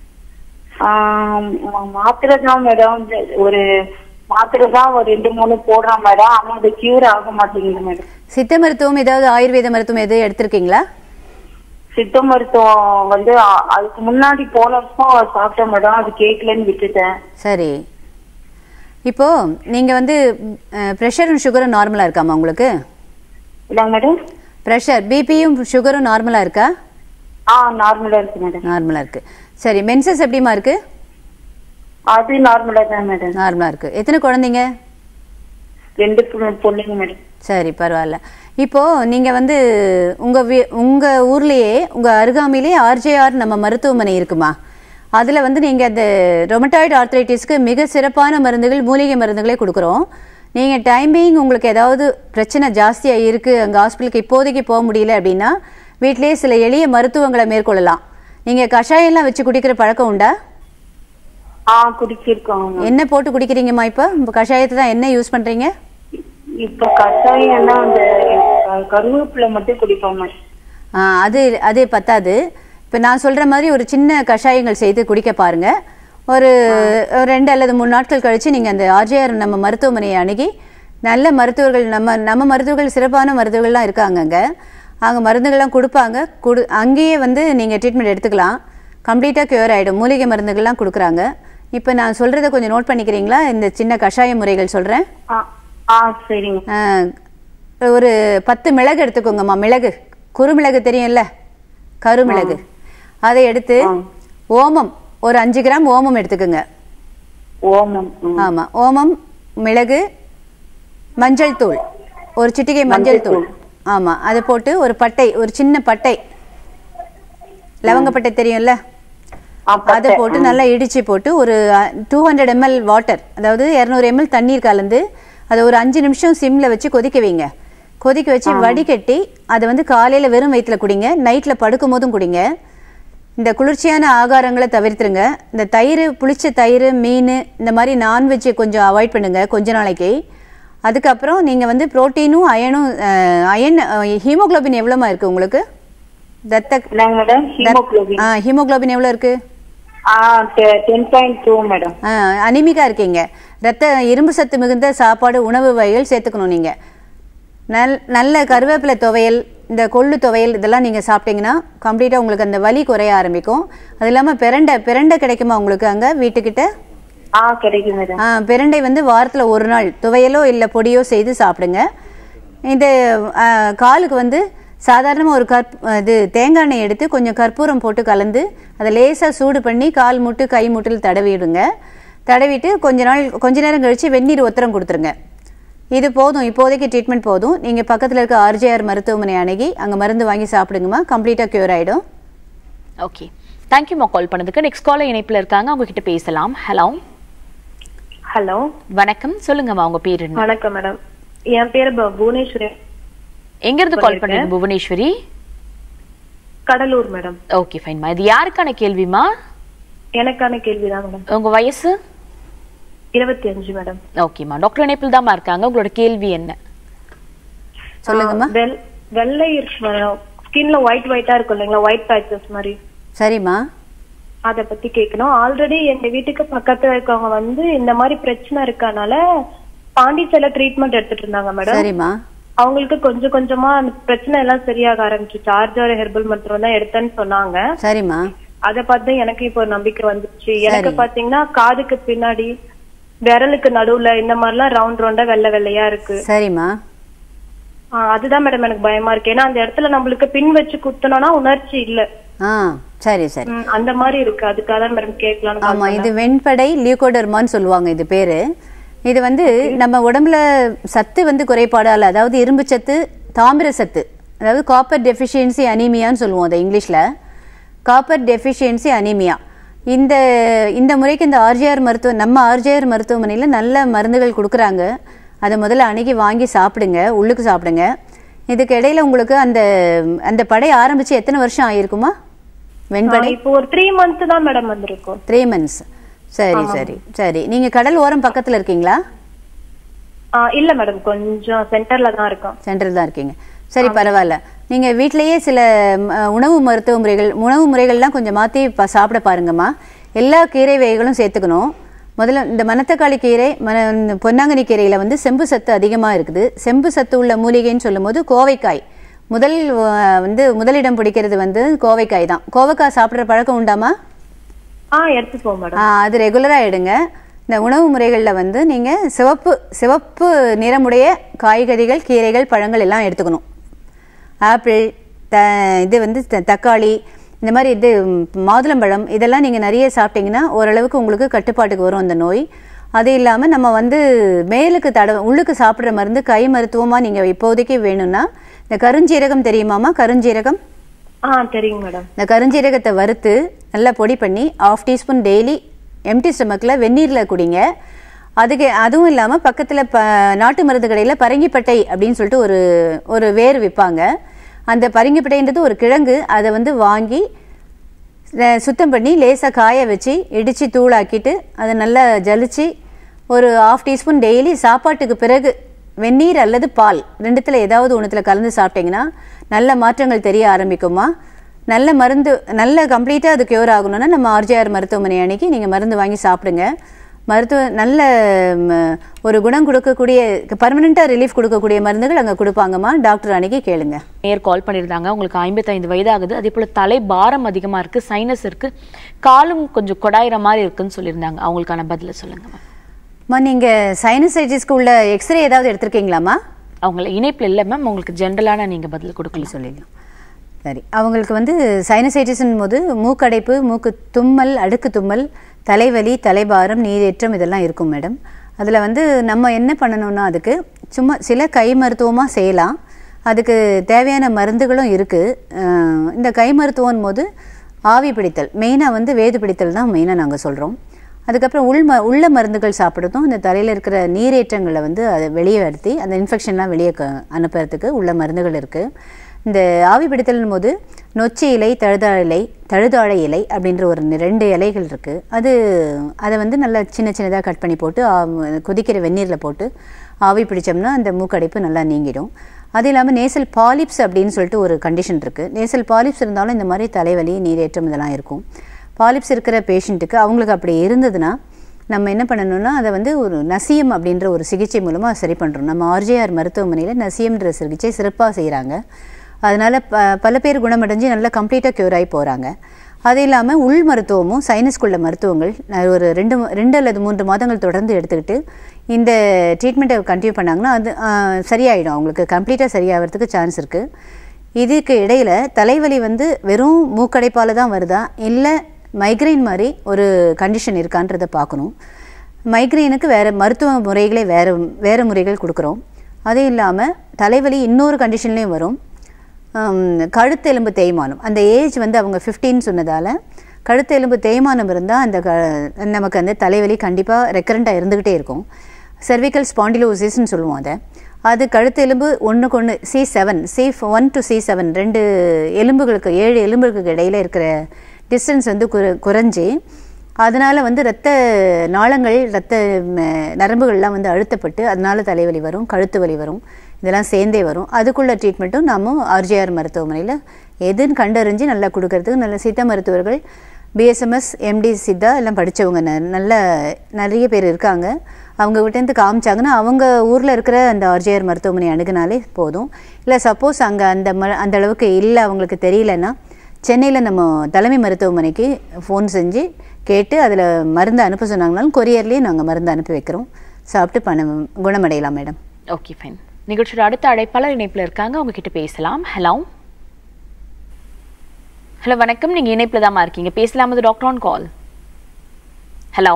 ஆஹ் மா- மாத்திரை தான் மேடம் இந்த ஒரு மாத்திரை தான் ஒரு ரெண்டு மூணு போடுறேன் மேடம் ஆனா அது கியூர் ஆக மாட்டேங்குது மேடம் சித்த மருத்துவம் ஏதாவது ஆயுர்வேத மருத்துவம் எதுவும் எடுத்திருக்கீங்களா சித்த மருத்துவம் வந்து அ- அதுக்கு முன்னாடி போன வருஷம் சாப்பிட்டேன் மேடம் அது கேட்கலன்னு விட்டுட்டேன் சரி இப்போ நீங்க வந்து ப்ரெஷரும் சுகரும் நார்மலா இருக்காமா உங்களுக்கு இல்லைங்க மேடம் ப்ரெஷர் பிபியும் சுகரும் நார்மலா இருக்கா ஆ நார்மலா இருக்கு மேடம் நார்மலா இருக்கு சரி மென்சஸ் எப்படிமா இருக்கு அது நார்மலா தான் மேடம் நார்மலா இருக்கு எத்தனை குழந்தைங்க ரெண்டு பொண்ணு- பொண்ணுங்க மேடம் சரி பரவாயில்ல இப்போ நீங்க வந்து உங்க வீ- உங்க ஊர்லயே உங்க அருகாமையிலே ஆர்ஜேஆர் நம்ம மருத்துவமனை இருக்குமா அதுல வந்து நீங்க அந்த ரொமட்டாய்டு ஆர்த்ரைட்டிஸ்க்கு மிக சிறப்பான மருந்துகள் மூலிகை மருந்துகளே கொடுக்குறோம் நீங்க டைமிங் உங்களுக்கு ஏதாவது பிரச்சனை ஜாஸ்தியா இருக்கு அங்க ஹாஸ்பிட்டலுக்கு இப்போதைக்கு போக முடியல அப்படின்னா வீட்டிலேயே சில எளிய மருத்துவங்களை மேற்கொள்ளலாம் நீங்க கஷாயம்லாம் வச்சு குடிக்கிற பழக்கம் உண்டா ஆ குடிச்சிருக்கோம் என்ன போட்டு குடிக்கிறீங்கம்மா இப்போ இப்போ கஷாயத்தை தான் என்ன யூஸ் பண்றீங்க இப்ப கஷாயம்னா அந்த க- கருவேப்பிலை மட்டும் குடிப்போம் மேடம் ஆ, அது அது பத்தாது இப்போ நான் சொல்ற மாதிரி ஒரு சின்ன கஷாயங்கள் செய்து குடிக்க பாருங்க ஒரு ஒரு ரெண்டு அல்லது மூணு நாட்கள் கழிச்சு நீங்க அந்த ஆர்ஜிஆர் நம்ம மருத்துவமனையை அணுகி நல்ல மருத்துவர்கள் நம்ம நம்ம மருத்துவர்கள் சிறப்பான மருத்துவர்கள்லாம் இருக்காங்க அங்கே அங்கே மருந்துகள்லாம் கொடுப்பாங்க கொடு அங்கேயே வந்து நீங்கள் ட்ரீட்மெண்ட் எடுத்துக்கலாம் கம்ப்ளீட்டாக க்யூர் ஆகிடும் மூலிகை மருந்துகள்லாம் கொடுக்குறாங்க இப்போ நான் சொல்கிறத கொஞ்சம் நோட் பண்ணிக்கிறீங்களா இந்த சின்ன கஷாய முறைகள் சொல்கிறேன் ஆ ஆ சரிங்க ஒரு பத்து மிளகு எடுத்துக்கோங்கம்மா மிளகு குறுமிளகு தெரியும்ல கருமிளகு அதை எடுத்து ஓமம் ஒரு அஞ்சு கிராம் ஓமம் எடுத்துக்கோங்க ஓமம் ம். ஆமா ஓமம் மிளகு மஞ்சள் தூள் ஒரு சிட்டிகை மஞ்சள் தூள் ஆமா அதை போட்டு ஒரு பட்டை ஒரு சின்ன பட்டை லவங்கப்பட்டை தெரியும்ல ஆ, பட்டை. அதை போட்டு நல்லா இடிச்சு போட்டு ஒரு டூ ஹண்ட்ரட் எம்எல் வாட்டர் அதாவது இரநூறு எம்எல் தண்ணீர் கலந்து அதை ஒரு அஞ்சு நிமிஷம் சிம்ல வச்சு கொதிக்க வைங்க கொதிக்க வச்சு வடிகட்டி அதை வந்து காலையில வெறும் வயிற்றுல குடிங்க நைட்ல படுக்கும் போதும் குடிங்க இந்த குளிர்ச்சியான ஆகாரங்களை தவிர்த்துருங்க இந்த தயிர் புளிச்ச தயிர் மீன் இந்த மாதிரி நான்வெஜ்ஜை கொஞ்சம் அவாய்ட் பண்ணுங்க கொஞ்ச நாளைக்கு அதுக்கப்புறம் நீங்க வந்து புரோட்டீனும் அயனும் அயன் ஹீமோகுளோபின் எவ்வளோமா இருக்கு உங்களுக்கு தத்த என்னங்க மேடம் ஹீமோகுளோபின் ஹீமோகுளோபின் எவ்வளோ இருக்கு ஆ டென் பாயிண்ட் டூ மேடம் அனிமிக்கா இருக்கீங்க ரத்த இரும்பு சத்து மிகுந்த சாப்பாடு உணவு வகைகள் சேர்த்துக்கணும் நீங்க நல் நல்ல கருவேப்பிலை துவையல் இந்த கொள்ளு துவையல் இதெல்லாம் நீங்க சாப்பிட்டீங்கன்னா கம்ப்ளீட்டா உங்களுக்கு அந்த வலி குறைய ஆரம்பிக்கும் அது இல்லாம பிரண்டை பிரண்டை கிடைக்குமா உங்களுக்கு அங்க வீட்டுக்கிட்ட ஆ கிடைக்கும் மேடம் ஆ, பிரண்டை வந்து வாரத்துல ஒரு நாள் துவையலோ இல்ல பொடியோ செய்து சாப்பிடுங்க இந்த ஆ, காலுக்கு வந்து சாதாரணமாக ஒரு கற் இது தேங்காய் எண்ணெய் எடுத்து கொஞ்சம் கற்பூரம் போட்டு கலந்து அதை லேசாக சூடு பண்ணி கால் முட்டு கை முட்டில் தடவிடுங்க தடவிட்டு கொஞ்ச நாள் கொஞ்ச நேரம் கழித்து வெந்நீர் ஒத்தரம் கொடுத்துருங்க இது போதும் இப்போதைக்கு ட்ரீட்மெண்ட் போதும் நீங்கள் பக்கத்தில் இருக்க ஆர்ஜேஆர் மருத்துவமனை அணுகி அங்கே மருந்து வாங்கி சாப்பிடுங்கம்மா கம்ப்ளீட்டாக க்யூர் ஆகிடும் ஓகே தேங்க்யூமா கால் பண்ணதுக்கு நெக்ஸ்ட் காலர் இணைப்புல இருக்காங்க அவங்க கிட்ட பேசலாம் ஹலோ ஹலோ வணக்கம் சொல்லுங்கம்மா உங்க பேர் என்ன வணக்கம் மேடம் என் பேரு ப- புவனேஸ்வரி எங்க இருந்து கால் பண்றீங்க புவனேஸ்வரி கடலூர் மேடம் ஓகே ஃபைன்மா இது யாருக்கான கேள்விமா எனக்கான கேள்விதான் மேடம் உங்க வயசு இருபத்தி அஞ்சு மேடம் ஓகேம்மா டாக்டர் இணைப்பில் தாம்மா இருக்காங்க உங்களோட கேள்வி என்ன சொல்லுங்கம்மா வெள்- வெள்ளை இருக்கு மேடம் ஸ்கின்ல ஒயிட் ஒயிட்டா இருக்கும் இல்லைங்களா ஒயிட் பேச்சஸ் மாதிரி சரிம்மா அத பத்தி கேட்கணும் ஆல்ரெடி எங்க வீட்டுக்கு பக்கத்துல இருக்கவங்க வந்து இந்த மாதிரி பிரச்சனை இருக்கனால பாண்டிச்சேரியில ட்ரீட்மெண்ட் எடுத்துட்டு இருந்தாங்க மேடம் சரிம்மா அவங்களுக்கு கொஞ்சம் கொஞ்சமா அந்த பிரச்சனை எல்லாம் சரியாக ஆரம்பிச்சு சார்ஜர் ஹெர்பல் மட்டும் தான் எடுத்தேன்னு சொன்னாங்க சரிம்மா அத பார்த்து எனக்கு இப்போ ஒரு நம்பிக்கை வந்துச்சு எனக்கு பாத்தீங்கன்னா காதுக்கு பின்னாடி விரலுக்கு நடுவுல இந்த மாதிரிலாம் ரவுண்ட் ரவுண்டா வெள்ளை வெள்ளையா இருக்கு சரிம்மா ஆ, அதுதான் மேடம் எனக்கு பயமா இருக்கு ஏன்னா அந்த இடத்துல நம்மளுக்கு பின் வச்சு குத்தணும்னா உணர்ச்சி இல்ல ஆ சரி சரி ம், அந்த மாதிரி இருக்கு அதுக்காக தான் மேடம் கேட்கலாம்னு call ஆமா இது வெண்படை லியூகோடர்மான்னு சொல்லுவாங்க இது பேரு இது வந்து நம்ம உடம்புல சத்து வந்து குறைபாடால அதாவது இரும்பு சத்து தாமிர சத்து அதாவது காப்பர் டெஃபிஷியன்சி அனீமியான்னு சொல்லுவோம் அதை இங்கிலீஷ்ல காப்பர் டெஃபிஷியன்சி அனீமியா இந்த இந்த முறைக்கு இந்த ஆர்ஜிஆர் மருத்துவ நம்ம ஆர்ஜிஆர் மருத்துவமனையில் நல்ல மருந்துகள் கொடுக்குறாங்க அதை முதல்ல அணுகி வாங்கி சாப்பிடுங்க உள்ளுக்கு சாப்பிடுங்க இதுக்கு இடையில உங்களுக்கு அந்த அந்த படை ஆரம்பிச்சு எத்தனை வருஷம் ஆயிருக்குமா வெண்படை ஆ, இப்போ ஒரு த்ரீ மந்த் தான் மேடம் வந்திருக்கும் த்ரீ மந்த்ஸ் சரி சரி சரி நீங்க கடல் ஓரம் பக்கத்துல இருக்கீங்களா ஆ, இல்ல மேடம் கொஞ்சம் சென்டர்ல தான் இருக்கோம் சென்டரில் தான் இருக்கீங்க சரி பரவாயில்ல நீங்க வீட்டிலேயே சில ம், அஹ், உணவு மருத்துவ முறைகள் உணவு முறைகள்லாம் கொஞ்சம் மாத்தி ப- சாப்பிட பாருங்கம்மா எல்லா கீரை வகைகளும் சேர்த்துக்கணும் முதல்ல இந்த மணத்தக்காளி கீரை மன இந்த பொன்னாங்கண்ணி கீரையில வந்து செம்பு சத்து அதிகமா இருக்குது செம்பு சத்து உள்ள மூலிகைன்னு சொல்லும்போது கோவைக்காய் முதல் அஹ், வந்து முதலிடம் பிடிக்கிறது வந்து கோவைக்காய் தான் கோவைக்காய் சாப்பிட்ற பழக்கம் உண்டாமா ஆ எடுத்துப்போம் மேடம் ஆ, அது ரெகுலராக எடுங்க இந்த உணவு முறைகளில் வந்து நீங்கள் சிவப்பு சிவப்பு நிறமுடைய காய்கறிகள் கீரைகள் பழங்கள் எல்லாம் எடுத்துக்கணும் ஆப்பிள் த இது வந்து த- தக்காளி இந்த மாதிரி இது ம், மாதுளம்பழம் இதெல்லாம் நீங்கள் நிறைய சாப்பிட்டீங்கன்னா ஓரளவுக்கு உங்களுக்கு கட்டுப்பாட்டுக்கு வரும் அந்த நோய் அது இல்லாமல் நம்ம வந்து மேலுக்கு தட உள்ளுக்கு சாப்பிட்ற மருந்து கை மருத்துவமாக நீங்கள் இப்போதைக்கு வேணும்னா இந்த கருஞ்சீரகம் தெரியுமாமா கருஞ்சீரகம் ஆ தெரியுங்க மேடம் இந்த கருஞ்சீரகத்தை வறுத்து நல்லா பொடி பண்ணி ஆஃப் டீஸ்பூன் டெய்லி எம்டி ஸ்டமக்கில் வெந்நீரில் குடிங்க அதுக்கு அதுவும் இல்லாமல் பக்கத்தில் ப நாட்டு மருந்து கடையில் பரங்கிப்பட்டை அப்படின்னு சொல்லிட்டு ஒரு ஒரு வேர் விற்பாங்க அந்த பரங்கிப்பட்டைன்றது ஒரு கிழங்கு அதை வந்து வாங்கி அஹ், சுத்தம் பண்ணி லேசாக காய வச்சு இடித்து தூளாக்கிட்டு அதை நல்லா ஜலிச்சு ஒரு ஆஃப் டீஸ்பூன் டெய்லி சாப்பாட்டுக்கு பிறகு வெந்நீர் அல்லது பால் ரெண்டுத்தில் ஏதாவது ஒன்றுத்தில் கலந்து சாப்பிட்டீங்கன்னா நல்ல மாற்றங்கள் தெரிய ஆரம்பிக்குமா நல்ல மருந்து நல்ல கம்ப்ளீட்டாக அது க்யூர் ஆகணும்னா நம்ம ஆர்ஜிஆர் மருத்துவமனை அன்னைக்கு நீங்கள் மருந்து வாங்கி சாப்பிடுங்க மருத்துவ நல்ல ம், ஒரு குணம் கொடுக்கக்கூடிய பர்மனெண்ட்டாக ரிலீஃப் கொடுக்கக்கூடிய மருந்துகள் அங்கே கொடுப்பாங்கம்மா டாக்டர் அன்னைக்கு கேளுங்க நேர் கால் பண்ணியிருந்தாங்க உங்களுக்கு ஐம்பத்தைந்து வயதாகுது அதே போல தலை பாரம் அதிகமா இருக்கு சைனஸ் இருக்கு காலும் கொஞ்சம் கொடாயிற மாதிரி இருக்குன்னு சொல்லியிருந்தாங்க அவங்களுக்கான பதில சொல்லுங்கம்மா அம்மா நீங்கள் சைனசைட்டிஸ்க்கு உள்ள எக்ஸ்ரே ஏதாவது எடுத்திருக்கீங்களாம்மா அவங்கள இணைப்புல இல்லை மேம் உங்களுக்கு ஜென்ரலான நீங்க பதில் கொடுக்கலாம் சொல்லிடலாம் சரி அவங்களுக்கு வந்து சைனசைட்டிஸ்ன் போது மூக்கடைப்பு மூக்கு தும்மல் அடுக்கு தும்மல் தலைவலி தலைபாரம் நீரேற்றம் இதெல்லாம் இருக்கும் மேடம் அதில் வந்து நம்ம என்ன பண்ணணும்னா அதுக்கு சும்மா சில கை மருத்துவமாக செய்யலாம் அதுக்கு தேவையான மருந்துகளும் இருக்குது இந்த கை மருத்துவம் போது ஆவி பிடித்தல் மெயினாக வந்து வேது பிடித்தல் தான் மெயினாக நாங்கள் சொல்கிறோம் அதுக்கப்புறம் உள் ம உள்ள மருந்துகள் சாப்பிட்றதும் இந்த தலையில் இருக்கிற நீரேற்றங்களை வந்து அதை வெளியே வருத்தி அந்த இன்ஃபெக்ஷன்லாம் வெளியே க அனுப்புறதுக்கு உள்ள மருந்துகள் இருக்குது இந்த ஆவி பிடித்தல்னும் போது நொச்சி இலை தழுதாழ இலை தழுதாழை இலை அப்படின்ற ஒரு நி- ரெண்டு இலைகள் இருக்குது அது அதை வந்து நல்லா சின்ன சின்னதாக கட் பண்ணி போட்டு ஆ- கொதிக்கிற வெந்நீரில் போட்டு ஆவி பிடிச்சோம்னா அந்த மூக்கடைப்பு நல்லா நீங்கிடும் அது இல்லாமல் நேசல் பாலிப்ஸ் அப்படின்னு சொல்லிட்டு ஒரு கண்டிஷன் இருக்குது நேசல் பாலிப்ஸ் இருந்தாலும் இந்த மாதிரி தலைவலி நீரேற்றம் இதெல்லாம் இருக்கும் பாலிப்ஸ் இருக்கிற பேஷண்ட்டுக்கு அவங்களுக்கு அப்படி இருந்ததுன்னா நம்ம என்ன பண்ணணும்னா அதை வந்து ஒரு நசியம் அப்படின்ற ஒரு சிகிச்சை மூலமாக சரி பண்ணுறோம் நம்ம ஆர்ஜேஆர் மருத்துவமனையில் நசியம்ன்ற சிகிச்சை சிறப்பாக செய்கிறாங்க அதனால் ப பல பேர் குணமடைஞ்சு நல்லா கம்ப்ளீட்டாக க்யூர் ஆகி போகிறாங்க அது இல்லாமல் உள் மருத்துவமும் சைனஸ்குள்ள மருத்துவங்கள் நான் ஒரு ரெண்டு ம- ரெண்டு அல்லது மூன்று மாதங்கள் தொடர்ந்து எடுத்துக்கிட்டு இந்த ட்ரீட்மெண்ட்டை கண்டினியூ பண்ணாங்கன்னா அது ஆ, சரியாயிடும் அவங்களுக்கு கம்ப்ளீட்டாக சரியாகிறதுக்கு சான்ஸ் இருக்குது இதுக்கு இடையில தலைவலி வந்து வெறும் மூக்கடைப்பால் தான் வருதா இல்லை மைக்ரைன் மாதிரி ஒரு கண்டிஷன் இருக்கான்றதை பார்க்கணும் மைக்ரைனுக்கு வேறு மருத்துவ முறைகளே வேறு வேறு முறைகள் கொடுக்குறோம் அது இல்லாமல் தலைவலி இன்னொரு கண்டிஷன்லேயும் வரும் ஹம், கழுத்தெலும்பு தேய்மானம் அந்த ஏஜ் வந்து அவங்க 15 சொன்னதால் கழுத்தெலும்பு தேய்மானம் இருந்தால் அந்த க நமக்கு அந்த தலைவலி கண்டிப்பாக ரெக்கரண்ட்டாக இருந்துக்கிட்டே இருக்கும் செர்விக்கல் ஸ்பாண்டிலோசிஸ்ன்னு சொல்லுவோம் அதை அது கழுத்து எலும்பு ஒன்றுக்கு ஒன்று C seven C one to C seven ரெண்டு எலும்புகளுக்கு ஏழு எலும்புகளுக்கு இடையில இருக்கிற டிஸ்டன்ஸ் வந்து குற குறைஞ்சி அதனால் வந்து ரத்த நாளங்கள் ரத்த ம, நரம்புகள்லாம் வந்து அழுத்தப்பட்டு அதனால தலைவலி வரும் கழுத்து வலி வரும் இதெல்லாம் சேர்ந்தே வரும் அதுக்குள்ள ட்ரீட்மெண்ட்டும் நாம ஆர்ஜிஆர் மருத்துவமனையில் எதுன்னு கண்டறிஞ்சு நல்லா கொடுக்கறதுக்கு நல்ல சித்த மருத்துவர்கள் பிஎஸ்எம்எஸ் எம்டி சித்தா எல்லாம் படித்தவங்க நல்ல நிறைய பேர் இருக்காங்க அவங்க கிட்டேருந்து காமிச்சாங்கன்னா அவங்க ஊரில் இருக்கிற அந்த ஆர்ஜிஆர் மருத்துவமனை அணுகுனாலே போதும் இல்லை சப்போஸ் அங்கே அந்த ம அந்த அளவுக்கு இல்லை அவங்களுக்கு தெரியலன்னா சென்னையில் நம்ம தலைமை மருத்துவமனைக்கு ஃபோன் செஞ்சு கேட்டு அதில் மருந்து அனுப்ப சொன்னாங்கனாலும் கொரியர்லேயே நாங்கள் மருந்து அனுப்பி வைக்கிறோம் சாப்பிட்டு பணம் குணமடையலாம் மேடம் ஓகே ஃபைன் நிகழ்ச்சியோட அடுத்த அழைப்பாளர் இணைப்புல இருக்காங்க அவங்க கிட்ட பேசலாம் ஹலோ ஹலோ வணக்கம் நீங்க இணைப்புல தாமா இருக்கீங்க பேசலாம் அது doctor on call hello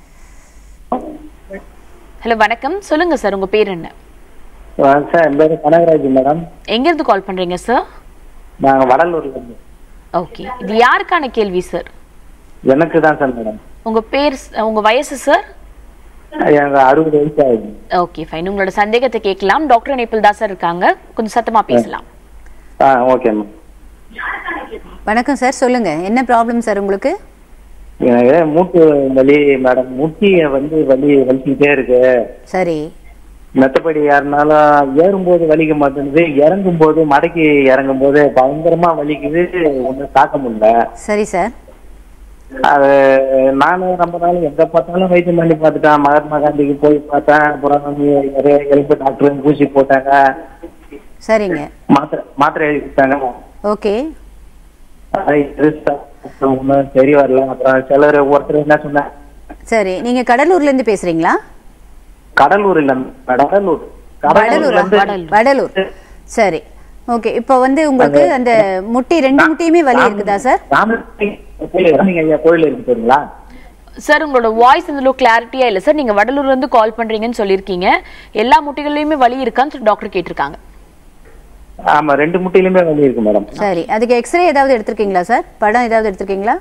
hello வணக்கம் சொல்லுங்க சார் உங்க பேர் என்ன சார் என் பேர் கனகராஜ் மேடம் எங்க இருந்து கால் பண்றீங்க சார் நாங்கள் வடலூர்ல இருந்து ஓகே இது யாருக்கான கேள்வி சார் எனக்கு தான் சார் மேடம் உங்க பேர் ஸ்- உங்க வயசு சார் எனக்கு அறுபது வயசு ஆகுது ஓகே ஃபைன் உங்களோட சந்தேகத்தை கேட்கலாம் டாக்டர் இணைப்பில் தான் சார் இருக்காங்க கொஞ்சம் சத்தமா பேசலாம் ஆ ஓகே மேம் வணக்கம் சார் சொல்லுங்கள் என்ன ப்ராப்ளம் சார் உங்களுக்கு எனக்கு மூட்டு வலி மேடம் முட்டியை வந்து வலி வலிச்சுக்கிட்டே இருக்கு சரி மெத்தப்படி ஏறினாலும் ஏறும்போது வலிக்க மாட்டேங்குது இறங்கும் போது மடக்கி இறங்கும் போது பயங்கரமா வலிக்குது ஒன்றும் தாக்க முடியல சரி சார் அது நானும் ரொம்ப நாள் எங்க பார்த்தாலும் வைத்தியம் பண்ணி பார்த்துட்டேன் மகாத்மா காந்திக்கு போய் பார்த்தேன் அப்புறம் நிறைய எலும்பு டாக்டர் ஊசி போட்டாங்க சரிங்க மாத்திரை மாத்திரை எழுதி கொடுத்தாங்க ஓகே அது பெருசா ஒண்ணும் சரி வரல அப்புறம் சிலர் ஒருத்தர் என்ன சொன்னாங்க சரி நீங்கள் கடலூர்லேருந்து பேசுகிறீங்களா கடலூர் இல்ல கடலூர் கடலூர்ல வடலூரா இருந்து வடலூர் சரி ஓகே இப்போ வந்து உங்களுக்கு அந்த முட்டி ரெண்டு முட்டியுமே வலி இருக்குதா சார் ராமலிங்க கோயில் ராமலிங்க ஐயா கோயில் இருக்கு தெரியுங்களா சார் உங்களோட வாய்ஸ் இந்த அளவு கிளாரிட்டியா இல்ல சார் நீங்க வடலூர்ல இருந்து கால் பண்றீங்கன்னு சொல்லியிருக்கீங்க எல்லா முட்டிகள்லயுமே வலி இருக்கான்னு சொல்லி டாக்டர் கேட்டிருக்காங்க ஆமா ரெண்டு முட்டையிலுமே வலி இருக்கு மேடம் சரி அதுக்கு எக்ஸ்ரே ஏதாவது எடுத்திருக்கீங்களா சார் படம் ஏதாவது எடுத்திருக்கீங்களா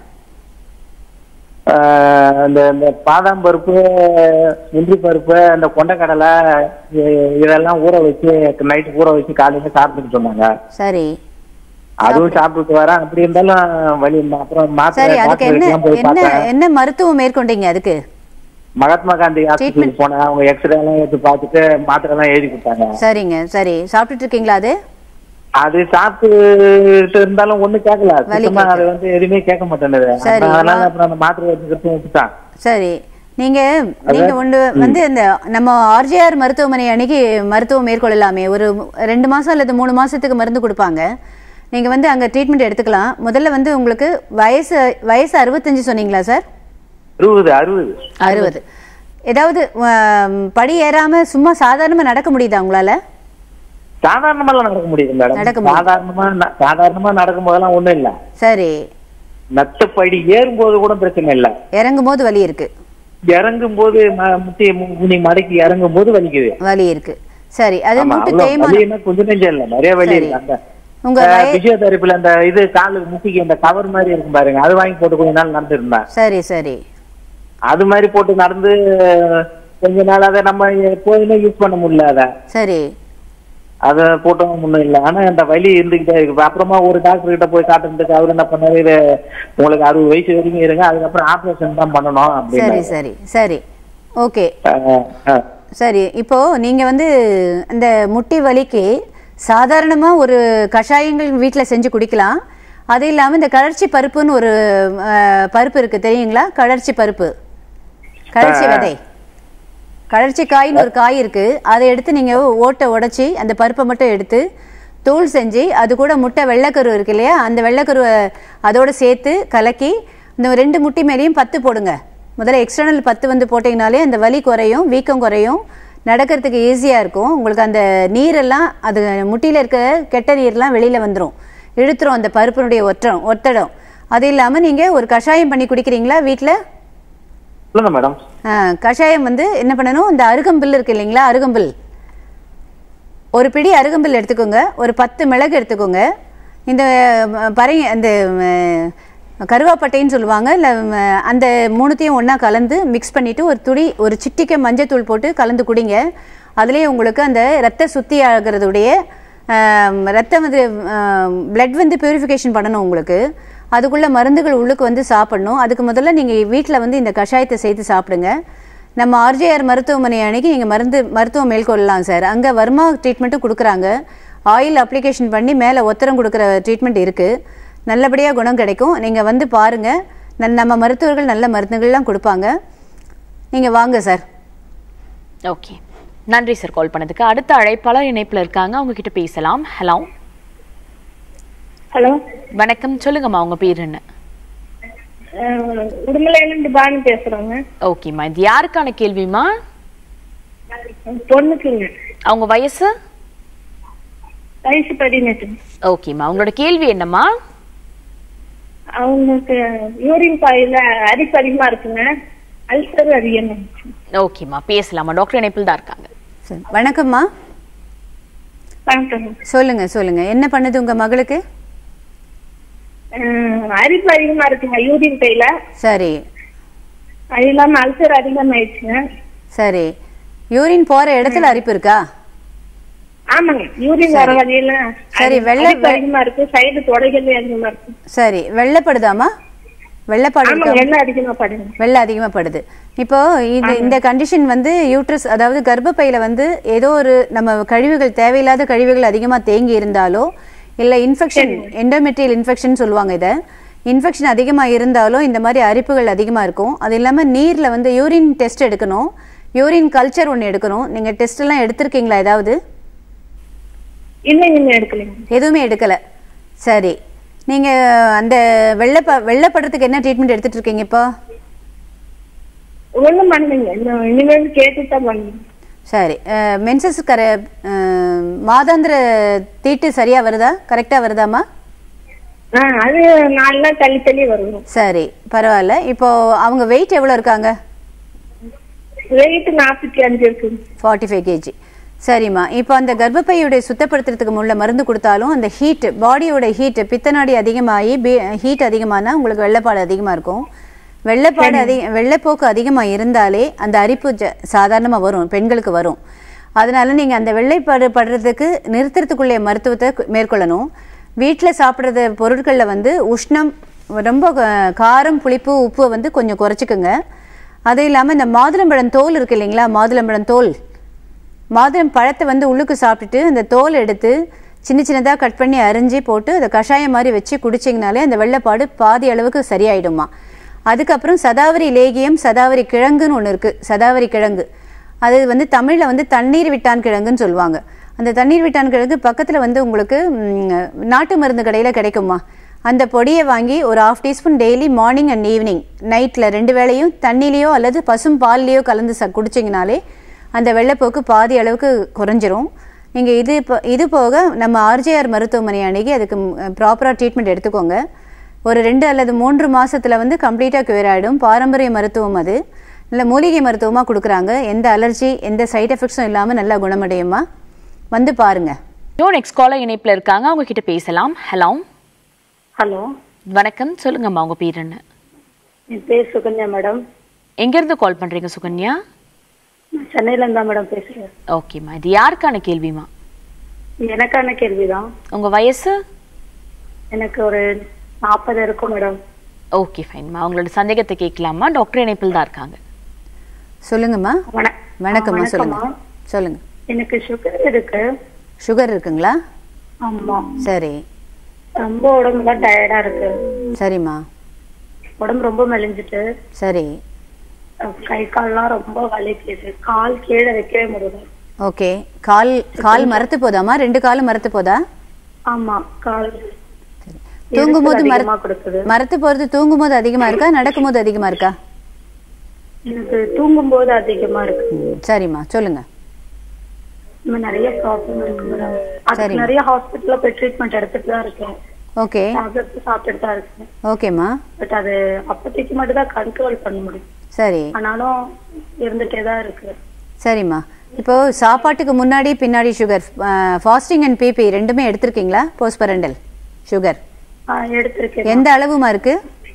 ஆஹ் இந்த இந்த பாதாம் பருப்பு முந்திரி பருப்பு அந்த கொண்டைக்கடலை இ- இதெல்லாம் ஊற வச்சு நைட் ஊற வச்சு காலையில சாப்பிட்டுட்டு சொன்னாங்க சரி அதுவும் சாப்பிட்டுட்டு வரேன் அப்படி இருந்தாலும் வலி இல்லை. அப்புறம் மாத்திரை சரி அதுக்கு டாக்டர் என்ன எல்லாம் போய் என்ன பார்த்தேன் என்ன மருத்துவம் மேற்கொண்டீங்க அதுக்கு மகாத்மா காந்தி ஹாஸ்பிட்டலுக்கு போனேன் அவங்க எக்ஸ்ரே எல்லாம் எடுத்து பார்த்துட்டு மாத்திரை எல்லாம் எழுதி கொடுத்தாங்க சரிங்க சரி சாப்பிட்டுட்டு இருக்கீங்களா அது அது சாப்பிட்டு இருந்தாலும் ஒண்ணு கேட்கல வலி சுத்தமா அது வந்து எதுவுமே கேட்க மாட்டேங்குது சரி. அதனால அப்புறம் அந்த மாத்திரை எடுத்துக்கிட்டு விட்டுட்டான் சரி நீங்க நீங்க ஒன்று வந்து இந்த நம்ம ஆர்ஜிஆர் மருத்துவமனை அணுகி மருத்துவம் மேற்கொள்ளலாமே ஒரு ரெண்டு மாசம் அல்லது மூணு மாசத்துக்கு மருந்து கொடுப்பாங்க நீங்க வந்து அங்க ட்ரீட்மெண்ட் எடுத்துக்கலாம் முதல்ல வந்து உங்களுக்கு வயசு வயசு அறுபத்தஞ்சு சொன்னீங்களா சார் அறுபது அறுபது அறுபது ஏதாவது ஆம், படி ஏறாம சும்மா சாதாரணமா நடக்க முடியுதா உங்களால சாதாரணமா எல்லாம் நடக்க முடியுது நடக்க மேடம் முடியுது. சாதாரணமா ந- சாதாரணமா நடக்கும் போதெல்லாம் ஒண்ணும் இல்ல சரி நத்தப்படி ஏறும்போது கூட பிரச்சனை இல்ல இறங்கும் போது வலி இருக்கு இறங்கும் போது ம- முட்டியை மு- குனி மடக்கி இறங்கும் போது வலிக்குது வலி இருக்கு சரி அது ஆமா, மூட்டு அவ்வளவு தேய்மானம் வலின்னா கொஞ்சம் நெஞ்சம் இல்ல நிறைய வலி சரி. இருக்கு அந்த உங்க வய பிசியோதெரபில அந்த இது காலுக்கு முட்டிக்கு அந்த கவர் மாதிரி இருக்கும் பாருங்க அது வாங்கி போட்டு கொஞ்ச நாள் நடந்து இருந்தேன் சரி சரி அது மாதிரி போட்டு நடந்து கொஞ்ச நாள் அதை நம்ம எப்போதுமே யூஸ் பண்ண முடியல அதை சரி அதை போட்டோம் ஒண்ணும் இல்ல ஆனா அந்த வலி இருந்துகிட்டே இருக்கு அப்புறமா ஒரு டாக்டர் கிட்ட போய் காட்டுறதுக்கு அவர் என்ன பண்ணாரு இது உங்களுக்கு அறுபது வயசு வரைக்கும் இருங்க அதுக்கப்புறம் ஆபரேஷன் தான் பண்ணணும் சரி அப்படின்னு சரி சரி ஓகே ஆஹ், ஆஹ். சரி இப்போ நீங்க வந்து இந்த முட்டி வலிக்கு சாதாரணமா ஒரு கஷாயங்கள் வீட்டில் செஞ்சு குடிக்கலாம் அது இல்லாம இந்த கழற்சி பருப்புன்னு ஒரு அஹ், பருப்பு இருக்கு தெரியுங்களா கழற்சி பருப்பு கழற்சி விதை கழற்சி காயின்னு ஒரு காய் இருக்கு அதை எடுத்து நீங்க ஓட்டை உடைச்சி அந்த பருப்பை மட்டும் எடுத்து தூள் செஞ்சு அது கூட முட்டை வெள்ளைக்கரு இருக்கு இல்லையா அந்த வெள்ளைக்கருவை அதோட சேர்த்து கலக்கி இந்த ரெண்டு முட்டி மேலேயும் பத்து போடுங்க முதல்ல எக்ஸ்டர்னல் பத்து வந்து போட்டிங்கனாலே அந்த வலி குறையும் வீக்கம் குறையும் நடக்கிறதுக்கு ஈஸியாக இருக்கும் உங்களுக்கு அந்த நீரெல்லாம் அது முட்டியில் இருக்க கெட்ட நீர்லாம் வெளியில் வந்துடும் இழுத்துரும் அந்த பருப்பினுடைய ஒற்றம் ஒத்தடம் அது இல்லாமல் நீங்கள் ஒரு கஷாயம் பண்ணி குடிக்கிறீங்களா வீட்டில் சொல்லுங்க மேடம் கஷாயம் வந்து என்ன பண்ணணும் இந்த அருகம்பில் இருக்கு இல்லைங்களா அருகம்பில் ஒரு பிடி அருகம்பில் எடுத்துக்கோங்க ஒரு பத்து மிளகு எடுத்துக்கோங்க இந்த ம, பறை அந்த ம, கருவாப்பட்டைன்னு சொல்லுவாங்க இல்லை அந்த மூணுத்தையும் ஒன்றா கலந்து மிக்ஸ் பண்ணிவிட்டு ஒரு துளி ஒரு சிட்டிக்கை மஞ்சத்தூள் போட்டு கலந்து குடிங்க அதுலேயே உங்களுக்கு அந்த ரத்த சுத்தி ஆகிறதுடைய ஆம், ரத்தம் வந்து பிளட் வந்து பியூரிஃபிகேஷன் பண்ணணும் உங்களுக்கு அதுக்குள்ள மருந்துகள் உள்ளுக்கு வந்து சாப்பிடணும் அதுக்கு முதல்ல நீங்கள் வீட்டில் வந்து இந்த கஷாயத்தை செய்து சாப்பிடுங்க நம்ம ஆர்ஜேஆர் மருத்துவமனை அன்னைக்கு நீங்கள் மருந்து மருத்துவம் மேற்கொள்ளலாம் சார் அங்கே வர்மா ட்ரீட்மெண்ட்டும் கொடுக்குறாங்க ஆயில் அப்ளிகேஷன் பண்ணி மேலே ஒத்தரம் கொடுக்குற ட்ரீட்மெண்ட் இருக்குது நல்லபடியாக குணம் கிடைக்கும் நீங்கள் வந்து பாருங்கள் நல் நம்ம மருத்துவர்கள் நல்ல மருந்துகள்லாம் கொடுப்பாங்க நீங்கள் வாங்க சார் ஓகே நன்றி சார் கால் பண்ணதுக்கு அடுத்த அழைப்பாளர் இணைப்புல இருக்காங்க அவங்க கிட்ட பேசலாம் ஹலோ ஹலோ வணக்கம் சொல்லுங்கம்மா உங்க பேர் என்ன உடுமலையிலிருந்து பானு பேசுறோங்க ஓகேம்மா இது யாருக்கான கேள்விமா பொண்ணுக்குங்க அவங்க வயசு வயசு பதினெட்டு ஓகேம்மா உங்களோட கேள்வி என்னம்மா அவங்களுக்கு யூரின் பாயில அரிப்பு அதிகமா இருக்குங்க அல்சர் அதிகமா இருக்கு. ஓகேம்மா பேசலாமா டாக்டர் இணைப்பில் தான் இருக்காங்க சரி வணக்கம்மா வணக்கங்க சொல்லுங்கள் சொல்லுங்கள் என்ன பண்ணுது உங்கள் மகளுக்கு அஹ், அரிப்பு அதிகமா இருக்குங்க யூரின் பையில சரி அது இல்லாம அல்சர் அதிகமாயிடுச்சுங்க சரி யூரின் போகிற இடத்துல அரிப்பு இருக்கா ஆமாங்க யூரின் வர வழியில சரி, அது வெள்ளை- அரிப்பு அதிகமா இருக்கு சைடு தொடைகள் அதிகமா இருக்கு சரி வெள்ளைப்படுதாம்மா வெள்ளைப்பாடு இருக்கா? ஆமாங்க எல்லாம் அதிகமா படுங்க வெள்ளை அதிகமாக படுது இப்போ இது இந்த கண்டிஷன் வந்து யூட்ரஸ் அதாவது கர்ப்பப்பையில வந்து ஏதோ ஒரு நம்ம கழிவுகள் தேவையில்லாத கழிவுகள் அதிகமாக தேங்கி இருந்தாலோ இல்லை இன்ஃபெக்ஷன் எண்டோமெட்ரியல் இன்ஃபெக்ஷன் சொல்லுவாங்க இதை இன்ஃபெக்ஷன் அதிகமாக இருந்தாலோ இந்த மாதிரி அரிப்புகள் அதிகமாக இருக்கும் அது இல்லாமல் நீரில் வந்து யூரின் டெஸ்ட் எடுக்கணும் யூரின் கல்ச்சர் ஒன்று எடுக்கணும் நீங்கள் டெஸ்ட் எல்லாம் எடுத்திருக்கீங்களா ஏதாவது இல்லைங்க இன்னும் எடுக்கலைங்க எதுவுமே எடுக்கலை சரி நீங்கள் அந்த வெள்ளைப்ப வெள்ளைப்படுறதுக்கு என்ன ட்ரீட்மெண்ட் எடுத்துட்டு இருக்கீங்க இப்போ ஒண்ணும் பண்ணுங்க இன்னும் இனிமேல் கேட்டுட்டு தான் பண்ணுங்க சரி மென்சஸ் கர அஹ், மாதாந்திர தீட்டு சரியா வருதா கரெக்டா வருதாம்மா ஆ அது நாலு நாள் தள்ளி தள்ளி வரும் சரி பரவாயில்ல இப்போ அவங்க வெயிட் எவ்வளோ இருக்காங்க வெயிட் நாற்பத்தி அஞ்சு இருக்கு ஃபார்ட்டி ஃபைவ் கேஜி சரிம்மா இப்போ அந்த கர்ப்பப்பையுடைய சுத்தப்படுத்துறதுக்கு முள்ள மருந்து கொடுத்தாலும் அந்த ஹீட் பாடியோட ஹீட் பித்தநாடி அதிகமாகி ஹீட் அதிகமானா உங்களுக்கு வெள்ளைப்பாடு அதிகமாக இருக்கும் வெள்ளைப்பாடு அதிக வெள்ளைப்போக்கு அதிகமாக இருந்தாலே அந்த அரிப்பு ஜ சாதாரணமாக வரும் பெண்களுக்கு வரும் அதனால நீங்கள் அந்த வெள்ளைப்பாடு படுறதுக்கு நிறுத்துறதுக்குள்ளே மருத்துவத்தை கு- மேற்கொள்ளணும் வீட்டில் சாப்பிட்றது பொருட்களில் வந்து உஷ்ணம் ரொம்ப க- காரம் புளிப்பு உப்பு வந்து கொஞ்சம் குறைச்சிக்குங்க அது இல்லாமல் இந்த மாதுளம்பழம் தோல் இருக்கு இல்லைங்களா மாதுளம்பழம் தோல் மாதுளம் பழத்தை வந்து உள்ளுக்கு சாப்பிட்டுட்டு அந்த தோல் எடுத்து சின்ன சின்னதாக கட் பண்ணி அரிஞ்சு போட்டு அதை கஷாயம் மாதிரி வச்சு குடிச்சிங்கனாலே அந்த வெள்ளைப்பாடு பாதி அளவுக்கு சரியாயிடுமா அதுக்கப்புறம் சதாவரி லேகியம் சதாவரி கிழங்குன்னு ஒன்று இருக்குது சதாவரி கிழங்கு அது வந்து தமிழில் வந்து தண்ணீர் விட்டான் கிழங்குன்னு சொல்லுவாங்க அந்த தண்ணீர் விட்டான் கிழங்கு பக்கத்தில் வந்து உங்களுக்கு ம், நாட்டு மருந்து கடையில் கிடைக்குமா அந்த பொடியை வாங்கி ஒரு half teaspoon daily morning and evening நைட்டில் ரெண்டு வேளையும் தண்ணிலேயோ அல்லது பசும் பால்லையோ கலந்து ச குடிச்சிங்கனாலே அந்த வெள்ளைப்போக்கு பாதி அளவுக்கு குறைஞ்சிரும் நீங்கள் இது இப்போ இது போக நம்ம ஆர்ஜேஆர் மருத்துவமனை அணுகி அதுக்கு ப்ராப்பராக ட்ரீட்மெண்ட் எடுத்துக்கோங்க ஒரு ரெண்டு அல்லது மூன்று மாசத்துல வந்து கம்ப்ளீட்டாக க்யூர் ஆகிடும் பாரம்பரிய மருத்துவம் அது இல்லை மூலிகை மருத்துவமாக கொடுக்குறாங்க எந்த அலர்ஜி எந்த சைடு எஃபெக்ட்ஸும் இல்லாமல் நல்லா குணமடையுமா வந்து பாருங்கள் யோ நெக்ஸ்ட் காலர் இணைப்புல இருக்காங்க அவங்க கிட்ட பேசலாம் ஹலோ ஹலோ வணக்கம் சொல்லுங்கம்மா உங்க பேர் என்ன என் பேர் சுகன்யா மேடம் எங்க இருந்து கால் பண்றீங்க சுகன்யா நான் சென்னையில இருந்தா மேடம் பேசுறேன் ஓகேம்மா இது யாருக்கான கேள்விமா எனக்கான கேள்விதான் உங்க வயசு எனக்கு ஒரு நாற்பது இருக்கும் மேடம் ஓகே ஃபைன்மா உங்களோட சந்தேகத்தை கேட்கலாமா டாக்டர் இணைப்பில் தான் இருக்காங்க சொல்லுங்கம்மா வண- வணக்கம்மா ஆ, சொல்லுங்க வணக்கம்மா. சொல்லுங்க எனக்கு சுகர் இருக்கு சுகர் இருக்குங்களா ஆமா சரி ரொம்ப உடம்புலாம் டயர்டா இருக்கு சரிம்மா உடம்பு ரொம்ப மெலிஞ்சிட்டு சரி அஹ் கை கால்லாம் ரொம்ப வலிக்குது கால் கீழே வைக்கவே முடியல ஓகே கால் கால் மரத்து போதாம்மா ரெண்டு காலும் மரத்து போதா ஆமா கால் தூங்கும்போது எரிச்சல் மர அதிகமா கொடுக்குது மரத்து போகிறது தூங்கும்போது அதிகமாக இருக்கா நடக்கும்போது அதிகமாக இருக்கா எனக்கு தூங்கும் போது அதிகமா இருக்கு ம், சரிம்மா சொல்லுங்க இந்த மாதிரி நிறைய ப்ராப்ளம் இருக்கு மேடம் அதுக்கு சரிங்க. நிறைய ஹாஸ்பிட்டல்ல போய் ட்ரீட்மெண்ட் எடுத்துட்டு தான் இருக்கேன் ஓகே டேப்லெட்ஸ் சாப்பிட்டுட்டு தான் இருக்கேன் ஓகேம்மா பட் அது அப்போதைக்கு மட்டும் தான் கண்ட்ரோல் பண்ண முடியும் சரி ஆனாலும் இருந்துட்டே தான் இருக்கு சரிம்மா இப்போ சாப்பாட்டுக்கு முன்னாடி பின்னாடி சுகர் ஃபாஸ்டிங் அண்ட் பிபி ரெண்டுமே எடுத்திருக்கீங்களா போஸ்பரண்டல் சுகர் ஆஹ் எடுத்திருக்கேன் எந்த அளவுமா இருக்கு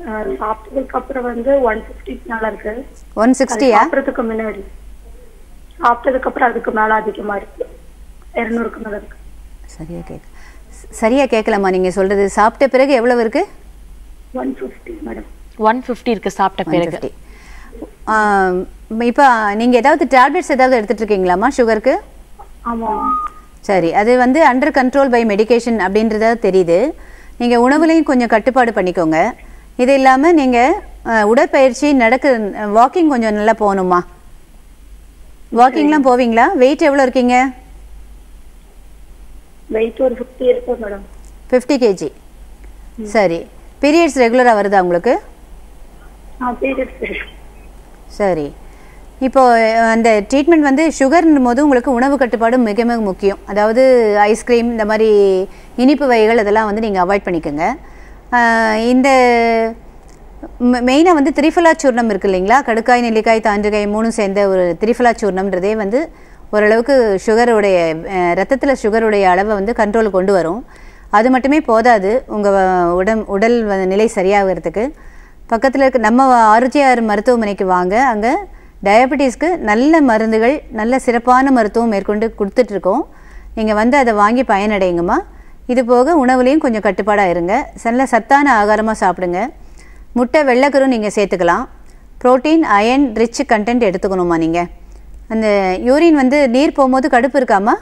அஹ், சாப்பிட்டதுக்கு அப்புறம் வந்து ஒன் ஃபிஃப்டி மேல இருக்கு ஒன் அது சிக்ஸ்டியா சாப்பிடறதுக்கு முன்னாடி சாப்பிட்டதுக்கு அப்புறம் அதுக்கு மேல அதிகமா இருக்கு இருநூறுக்கு மேல இருக்கு சரியா கேட்க சரியா கேட்கலாமா நீங்க சொல்றது சாப்பிட்ட பிறகு எவ்வளவு இருக்கு one fifty madam one fifty இருக்கு சாப்பிட்ட பிறகு 150. ஆம், இப்போ நீங்க ஏதாவது டேப்லெட்ஸ் ஏதாவது எடுத்துட்டு இருக்கீங்களாமா சுகருக்கு ஆமா சரி அது வந்து அண்டர் கண்ட்ரோல் பை மெடிகேஷன் அப்படின்றத தெரியுது நீங்க உணவுலையும் கொஞ்சம் கட்டுப்பாடு பண்ணிக்கோங்க இது இல்லாம நீங்க அஹ், உடற்பயிற்சி நடக்க வாக்கிங் கொஞ்சம் நல்லா போகணுமா வாக்கிங்லாம் போவீங்களா வெயிட் எவ்வளோ இருக்கீங்க வெயிட் ஒரு ஃபிஃப்டி இருக்கு madam fifty K G periods ரெகுலராக வருதா உங்களுக்கு பீரியட்ஸ் இருக்கு சரி இப்போ அஹ், அந்த ட்ரீட்மெண்ட் வந்து சுகர்னும் போது உங்களுக்கு உணவு கட்டுப்பாடு மிக மிக முக்கியம் அதாவது ஐஸ்கிரீம் இந்த மாதிரி இனிப்பு வகைகள் அதெல்லாம் வந்து நீங்கள் அவாய்ட் பண்ணிக்கோங்க அஹ், இந்த மெயினாக வந்து திரிஃபலா சூர்ணம் இருக்கு இல்லைங்களா கடுக்காய் நெல்லிக்காய் தாண்டிக்காய் மூணும் சேர்ந்த ஒரு திரிஃபலா சூர்ணம்ன்றதே வந்து ஓரளவுக்கு சுகருடைய ரத்தத்தில் சுகருடைய அளவை வந்து கண்ட்ரோல் கொண்டு வரும் அது மட்டுமே போதாது உங்கள் உடம் உடல் வ- நிலை சரியாகிறதுக்கு பக்கத்தில் இருக்க நம்ம ஆர்ஜிஆர் மருத்துவமனைக்கு வாங்க அங்கே டயபெட்டிஸ்க்கு நல்ல மருந்துகள் நல்ல சிறப்பான மருத்துவம் மேற்கொண்டு கொடுத்துட்ருக்கோம் நீங்கள் வந்து அதை வாங்கி பயனடையுங்கம்மா இது போக உணவுலையும் கொஞ்சம் கட்டுப்பாடாக இருங்க நல்ல சத்தான ஆகாரமாக சாப்பிடுங்க முட்டை வெள்ளைக்கரும் நீங்கள் சேர்த்துக்கலாம் புரோட்டீன் அயன் ரிச் கண்டென்ட் எடுத்துக்கணுமா நீங்கள் அந்த யூரின் வந்து நீர் போகும்போது கடுப்பு இருக்காமா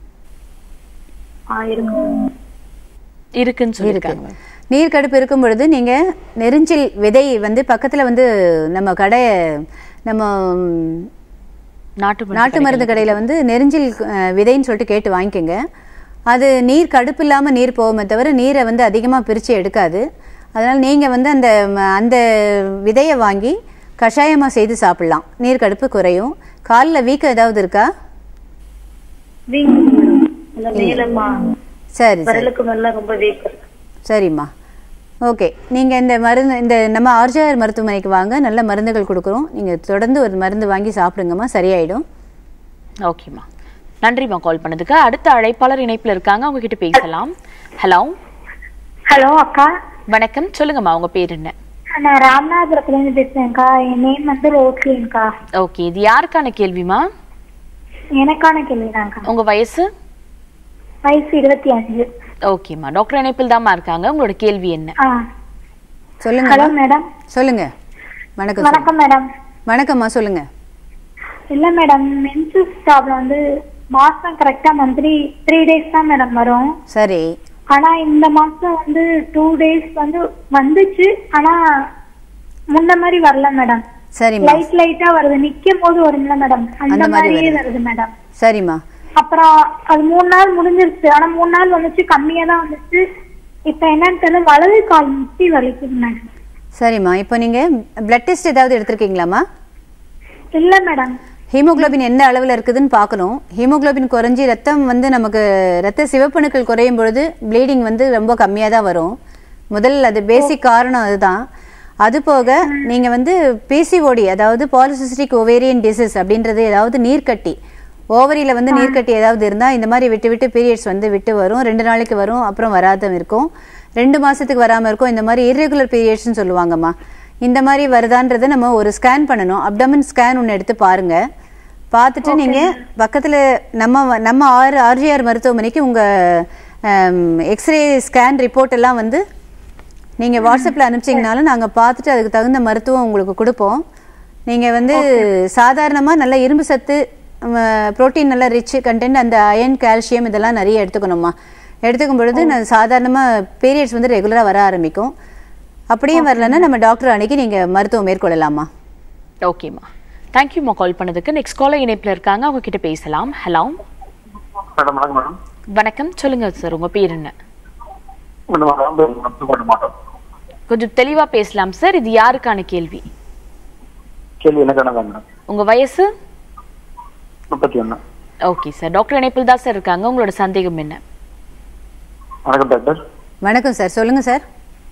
ஆ இருக்கு இருக்குன்னு இருக்கு சொல்லியிருக்காங்க நீர் கடுப்பு இருக்கும் பொழுது நீங்கள் நெரிஞ்சில் விதை வந்து பக்கத்தில் வந்து நம்ம கடை நம்ம ம், நாட்டு மருந்து நாட்டு மருந்து கடையில் வந்து நெரிஞ்சில் அஹ், விதைன்னு சொல்லிட்டு கேட்டு வாங்கிக்கோங்க அது நீர் கடுப்பு இல்லாமல் நீர் போகுமே தவிர நீரை வந்து அதிகமாக பிரித்து எடுக்காது அதனால் நீங்கள் வந்து அந்த ம- அந்த விதையை வாங்கி கஷாயமாக செய்து சாப்பிட்லாம் நீர் கடுப்பு குறையும் காலில் வீக்கம் ஏதாவது இருக்கா வீக் மேடம் இந்த மேலமா சரி சரி விரலுக்கு மேல ரொம்ப வீக் இருக்கு சரிம்மா ஓகே நீங்கள் இந்த மருந்து இந்த நம்ம ஆர்ஜிஆர் மருத்துவமனைக்கு வாங்க நல்ல மருந்துகள் கொடுக்குறோம் நீங்கள் தொடர்ந்து ஒரு மருந்து வாங்கி சாப்பிடுங்கம்மா சரியாயிடும் ஓகேம்மா நன்றிம்மா கால் பண்ணதுக்கு அடுத்த அழைப்பாளர் இணைப்புல இருக்காங்க அவங்க கிட்ட பேசலாம் ஹலோ ஹலோ அக்கா வணக்கம் சொல்லுங்கம்மா உங்க பேர் என்ன நான் ராமநாதபுரத்துல இருந்து பேசுறேன்க்கா என் நேம் வந்து ரோஸ்லின்க்கா ஓகே இது யாருக்கான கேள்விமா எனக்கான கேள்விதான்க்கா உங்க வயசு வயசு இருபத்தி அஞ்சு ஓகேம்மா டாக்டர் இணைப்பில் தாம்மா இருக்காங்க உங்களோட கேள்வி என்ன ஆ சொல்லுங்க ஹலோ மேடம் சொல்லுங்க வணக்கம் சொல்லுங்க. வணக்கம் மேடம் வணக்கம்மா சொல்லுங்க இல்ல மேடம் மென்சஸ் ப்ராப்ளம் வந்து மாசம் கரெக்டா மந்த்லி த்ரீ டேஸ் தான் மேடம் வரும் சரி ஆனா இந்த மாசம் வந்து டூ டேஸ் வந்து வந்துச்சு ஆனா முன்ன மாதிரி வரல மேடம் சரிம்மா லைட் லைட்டா வருது நிக்கும் போது வரும்ல மேடம் அந்த அந்த மாதிரி மாதிரியே வருது. வருது மேடம் சரிம்மா அப்புறம் அது மூணு நாள் முடிஞ்சிருச்சு ஆனா மூணு நாள் வந்துச்சு கம்மியா தான் வந்துச்சு இப்ப என்னன்னு தெரியல வலது கால் முட்டி வலிக்குது மேடம் சரிம்மா இப்போ நீங்கள் பிளட் டெஸ்ட் ஏதாவது எடுத்திருக்கீங்களாம்மா இல்ல மேடம் ஹீமோகுளோபின் எந்த அளவில் இருக்குதுன்னு பார்க்கணும் ஹீமோகுளோபின் குறைஞ்சி ரத்தம் வந்து நமக்கு ரத்த சிவப்பணுக்கள் குறையும் பொழுது ப்ளீடிங் வந்து ரொம்ப கம்மியாக தான் வரும் முதல் அது பேசிக் காரணம் அதுதான் அது போக நீங்கள் வந்து பிசிஓடி அதாவது பாலிசிஸ்டிக் ஓவேரியன் டிசீஸ் அப்படின்றது ஏதாவது நீர்க்கட்டி ஓவரியில் வந்து நீர்க்கட்டி ஏதாவது இருந்தால் இந்த மாதிரி விட்டு விட்டு பீரியட்ஸ் வந்து விட்டு வரும் ரெண்டு நாளைக்கு வரும் அப்புறம் வராத இருக்கும் ரெண்டு மாதத்துக்கு வராமல் இருக்கும் இந்த மாதிரி irregular பீரியட்ஸ்னு சொல்லுவாங்கம்மா இந்த மாதிரி வருதான்றதை நம்ம ஒரு ஸ்கேன் பண்ணணும் அப்டமன் ஸ்கேன் ஒன்று எடுத்து பாருங்க பார்த்துட்டு நீங்கள் பக்கத்தில் நம்ம வ- நம்ம ஆர் ஆர்ஜிஆர் மருத்துவமனைக்கு உங்கள் எக்ஸ்ரே ஸ்கேன் ரிப்போர்ட் எல்லாம் வந்து நீங்கள் வாட்ஸ்அப்பில் அனுப்பிச்சிங்கனாலும் நாங்கள் பார்த்துட்டு அதுக்கு தகுந்த மருத்துவம் உங்களுக்கு கொடுப்போம் நீங்கள் வந்து சாதாரணமாக நல்ல இரும்பு சத்து புரோட்டீன் நல்ல ரிச் கண்டென்ட் அந்த அயன் கால்சியம் இதெல்லாம் நிறைய எடுத்துக்கணுமா எடுத்துக்கும் பொழுது நான் சாதாரணமாக பீரியட்ஸ் வந்து ரெகுலராக வர ஆரம்பிக்கும் அப்படியே வரலன்னா நம்ம டாக்டர் அன்னைக்கு நீங்கள் மருத்துவம் மேற்கொள்ளலாமா ஓகேம்மா தேங்க்யூம்மா கால் பண்ணதுக்கு நெக்ஸ்ட் காலர் இணைப்புல இருக்காங்க அவங்க கிட்ட பேசலாம் ஹலோ மேடம் வணக்கம் மேடம் வணக்கம் சொல்லுங்க சார் உங்க பேர் என்ன மேடம் ராம்பேர் பண்ண மாட்டோம் கொஞ்சம் தெளிவா பேசலாம் சார் இது யாருக்கான கேள்வி கேள்வி என்ன கணக்கா மேடம் உங்க வயசு முப்பத்தி ஒன்று ஓகே சார் டாக்டர் இணைப்பில் தான் சார் இருக்காங்க உங்களோட சந்தேகம் என்ன வணக்கம் டாக்டர் வணக்கம் சார் சொல்லுங்கள் சார்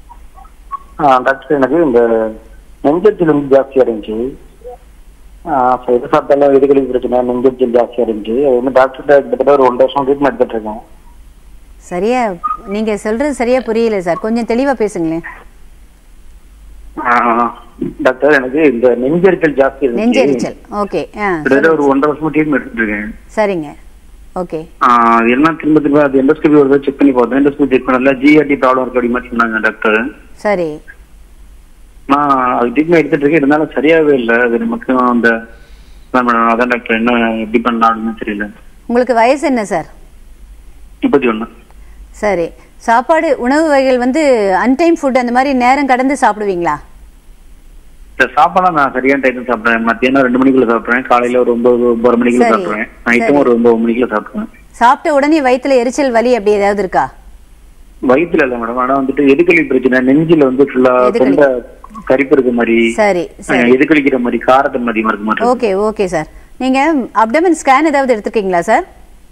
ஆ, டாக்டர் எனக்கு இந்த நெஞ்சத்தில் வந்து ஜாஸ்தியாக இருந்துச்சு ஆ, அப்ப எது சாப்பிட்டாலும் எதுகளுக்கு பிரச்சனை நெஞ்சத்தில் ஜாஸ்தியாக இருந்துச்சு அது வந்து டாக்டர்கிட்ட கிட்டத்தட்ட ஒரு ஒன்றரை வருஷம் ட்ரீட்மெண்ட் எடுத்துட்டு இருக்கேன் சரியா நீங்கள் சொல்கிறது சரியா புரியல சார் கொஞ்சம் தெளிவாக பேசுங்களேன் டாக்டர் எனக்கு இந்த நெஞ்செரிச்சல் ஜாஸ்தி இருந்துச்சு. நெஞ்செரிச்சல் ஓகே ஆ கிட்டத்தட்ட ஒரு ஒன்றரை வருஷமா ட்ரீட்மெண்ட் எடுத்துட்டு இருக்கேன் சரிங்க ஓகே ஆஹ் அது எல்லாம் திரும்ப திரும்ப அது எண்டோஸ்கோபி ஒரு செக் பண்ணி பார்த்தேன் எண்டோஸ்கோபி செக் பண்ணல ஜிஆர்டி ப்ராப்ளம் இருக்கு அப்படி மாதிரி சொன்னாங்க டாக்டர் சரி நான் அது ட்ரீட்மெண்ட் எடுத்துட்டு இருக்கேன் இருந்தாலும் சரியாவே இல்லை அது நமக்கு அந்த அதான் மேடம் அதான் டாக்டர் என்ன எப்படி பண்ணலாம் அப்படின்னு தெரியல உங்களுக்கு வயசு என்ன சார் முப்பத்தி ஒண்ணு சரி சாப்பாடு உணவு வகைகள் வந்து அன்டைம் ஃபுட் அந்த மாதிரி நேரம் கடந்து சாப்பிடுவீங்களா இந்த சாப்பாடு நான் சரியான டைம் சாப்பிடுறேன் மத்தியானம் ரெண்டு மணிக்குள்ள சாப்பிடுறேன் காலையில ஒரு ஒன்பது ஒன்பது மணிக்குள்ள சரி. சாப்பிடுறேன் நைட்டும் ஒரு ஒன்பது மணிக்குள்ள சாப்பிடுவேன் சாப்பிட்ட உடனே வயித்துல எரிச்சல் வலி அப்படி ஏதாவது இருக்கா வயிற்றுல இல்ல மேடம் ஆனா வந்துட்டு எதுக்களி பிரச்சனை நெஞ்சில வந்து ஃபுல்லா எதுக்களி. தொண்டை கரிப்பு இருக்க மாதிரி சரி சரி அஹ் எதுக்களிக்கிற மாதிரி காரத்தன்மை அதிகமா இருக்க மாதிரி ஓகே ஓகே சார் நீங்க அப்டமன் ஸ்கேன் ஏதாவது எடுத்திருக்கீங்களா சார்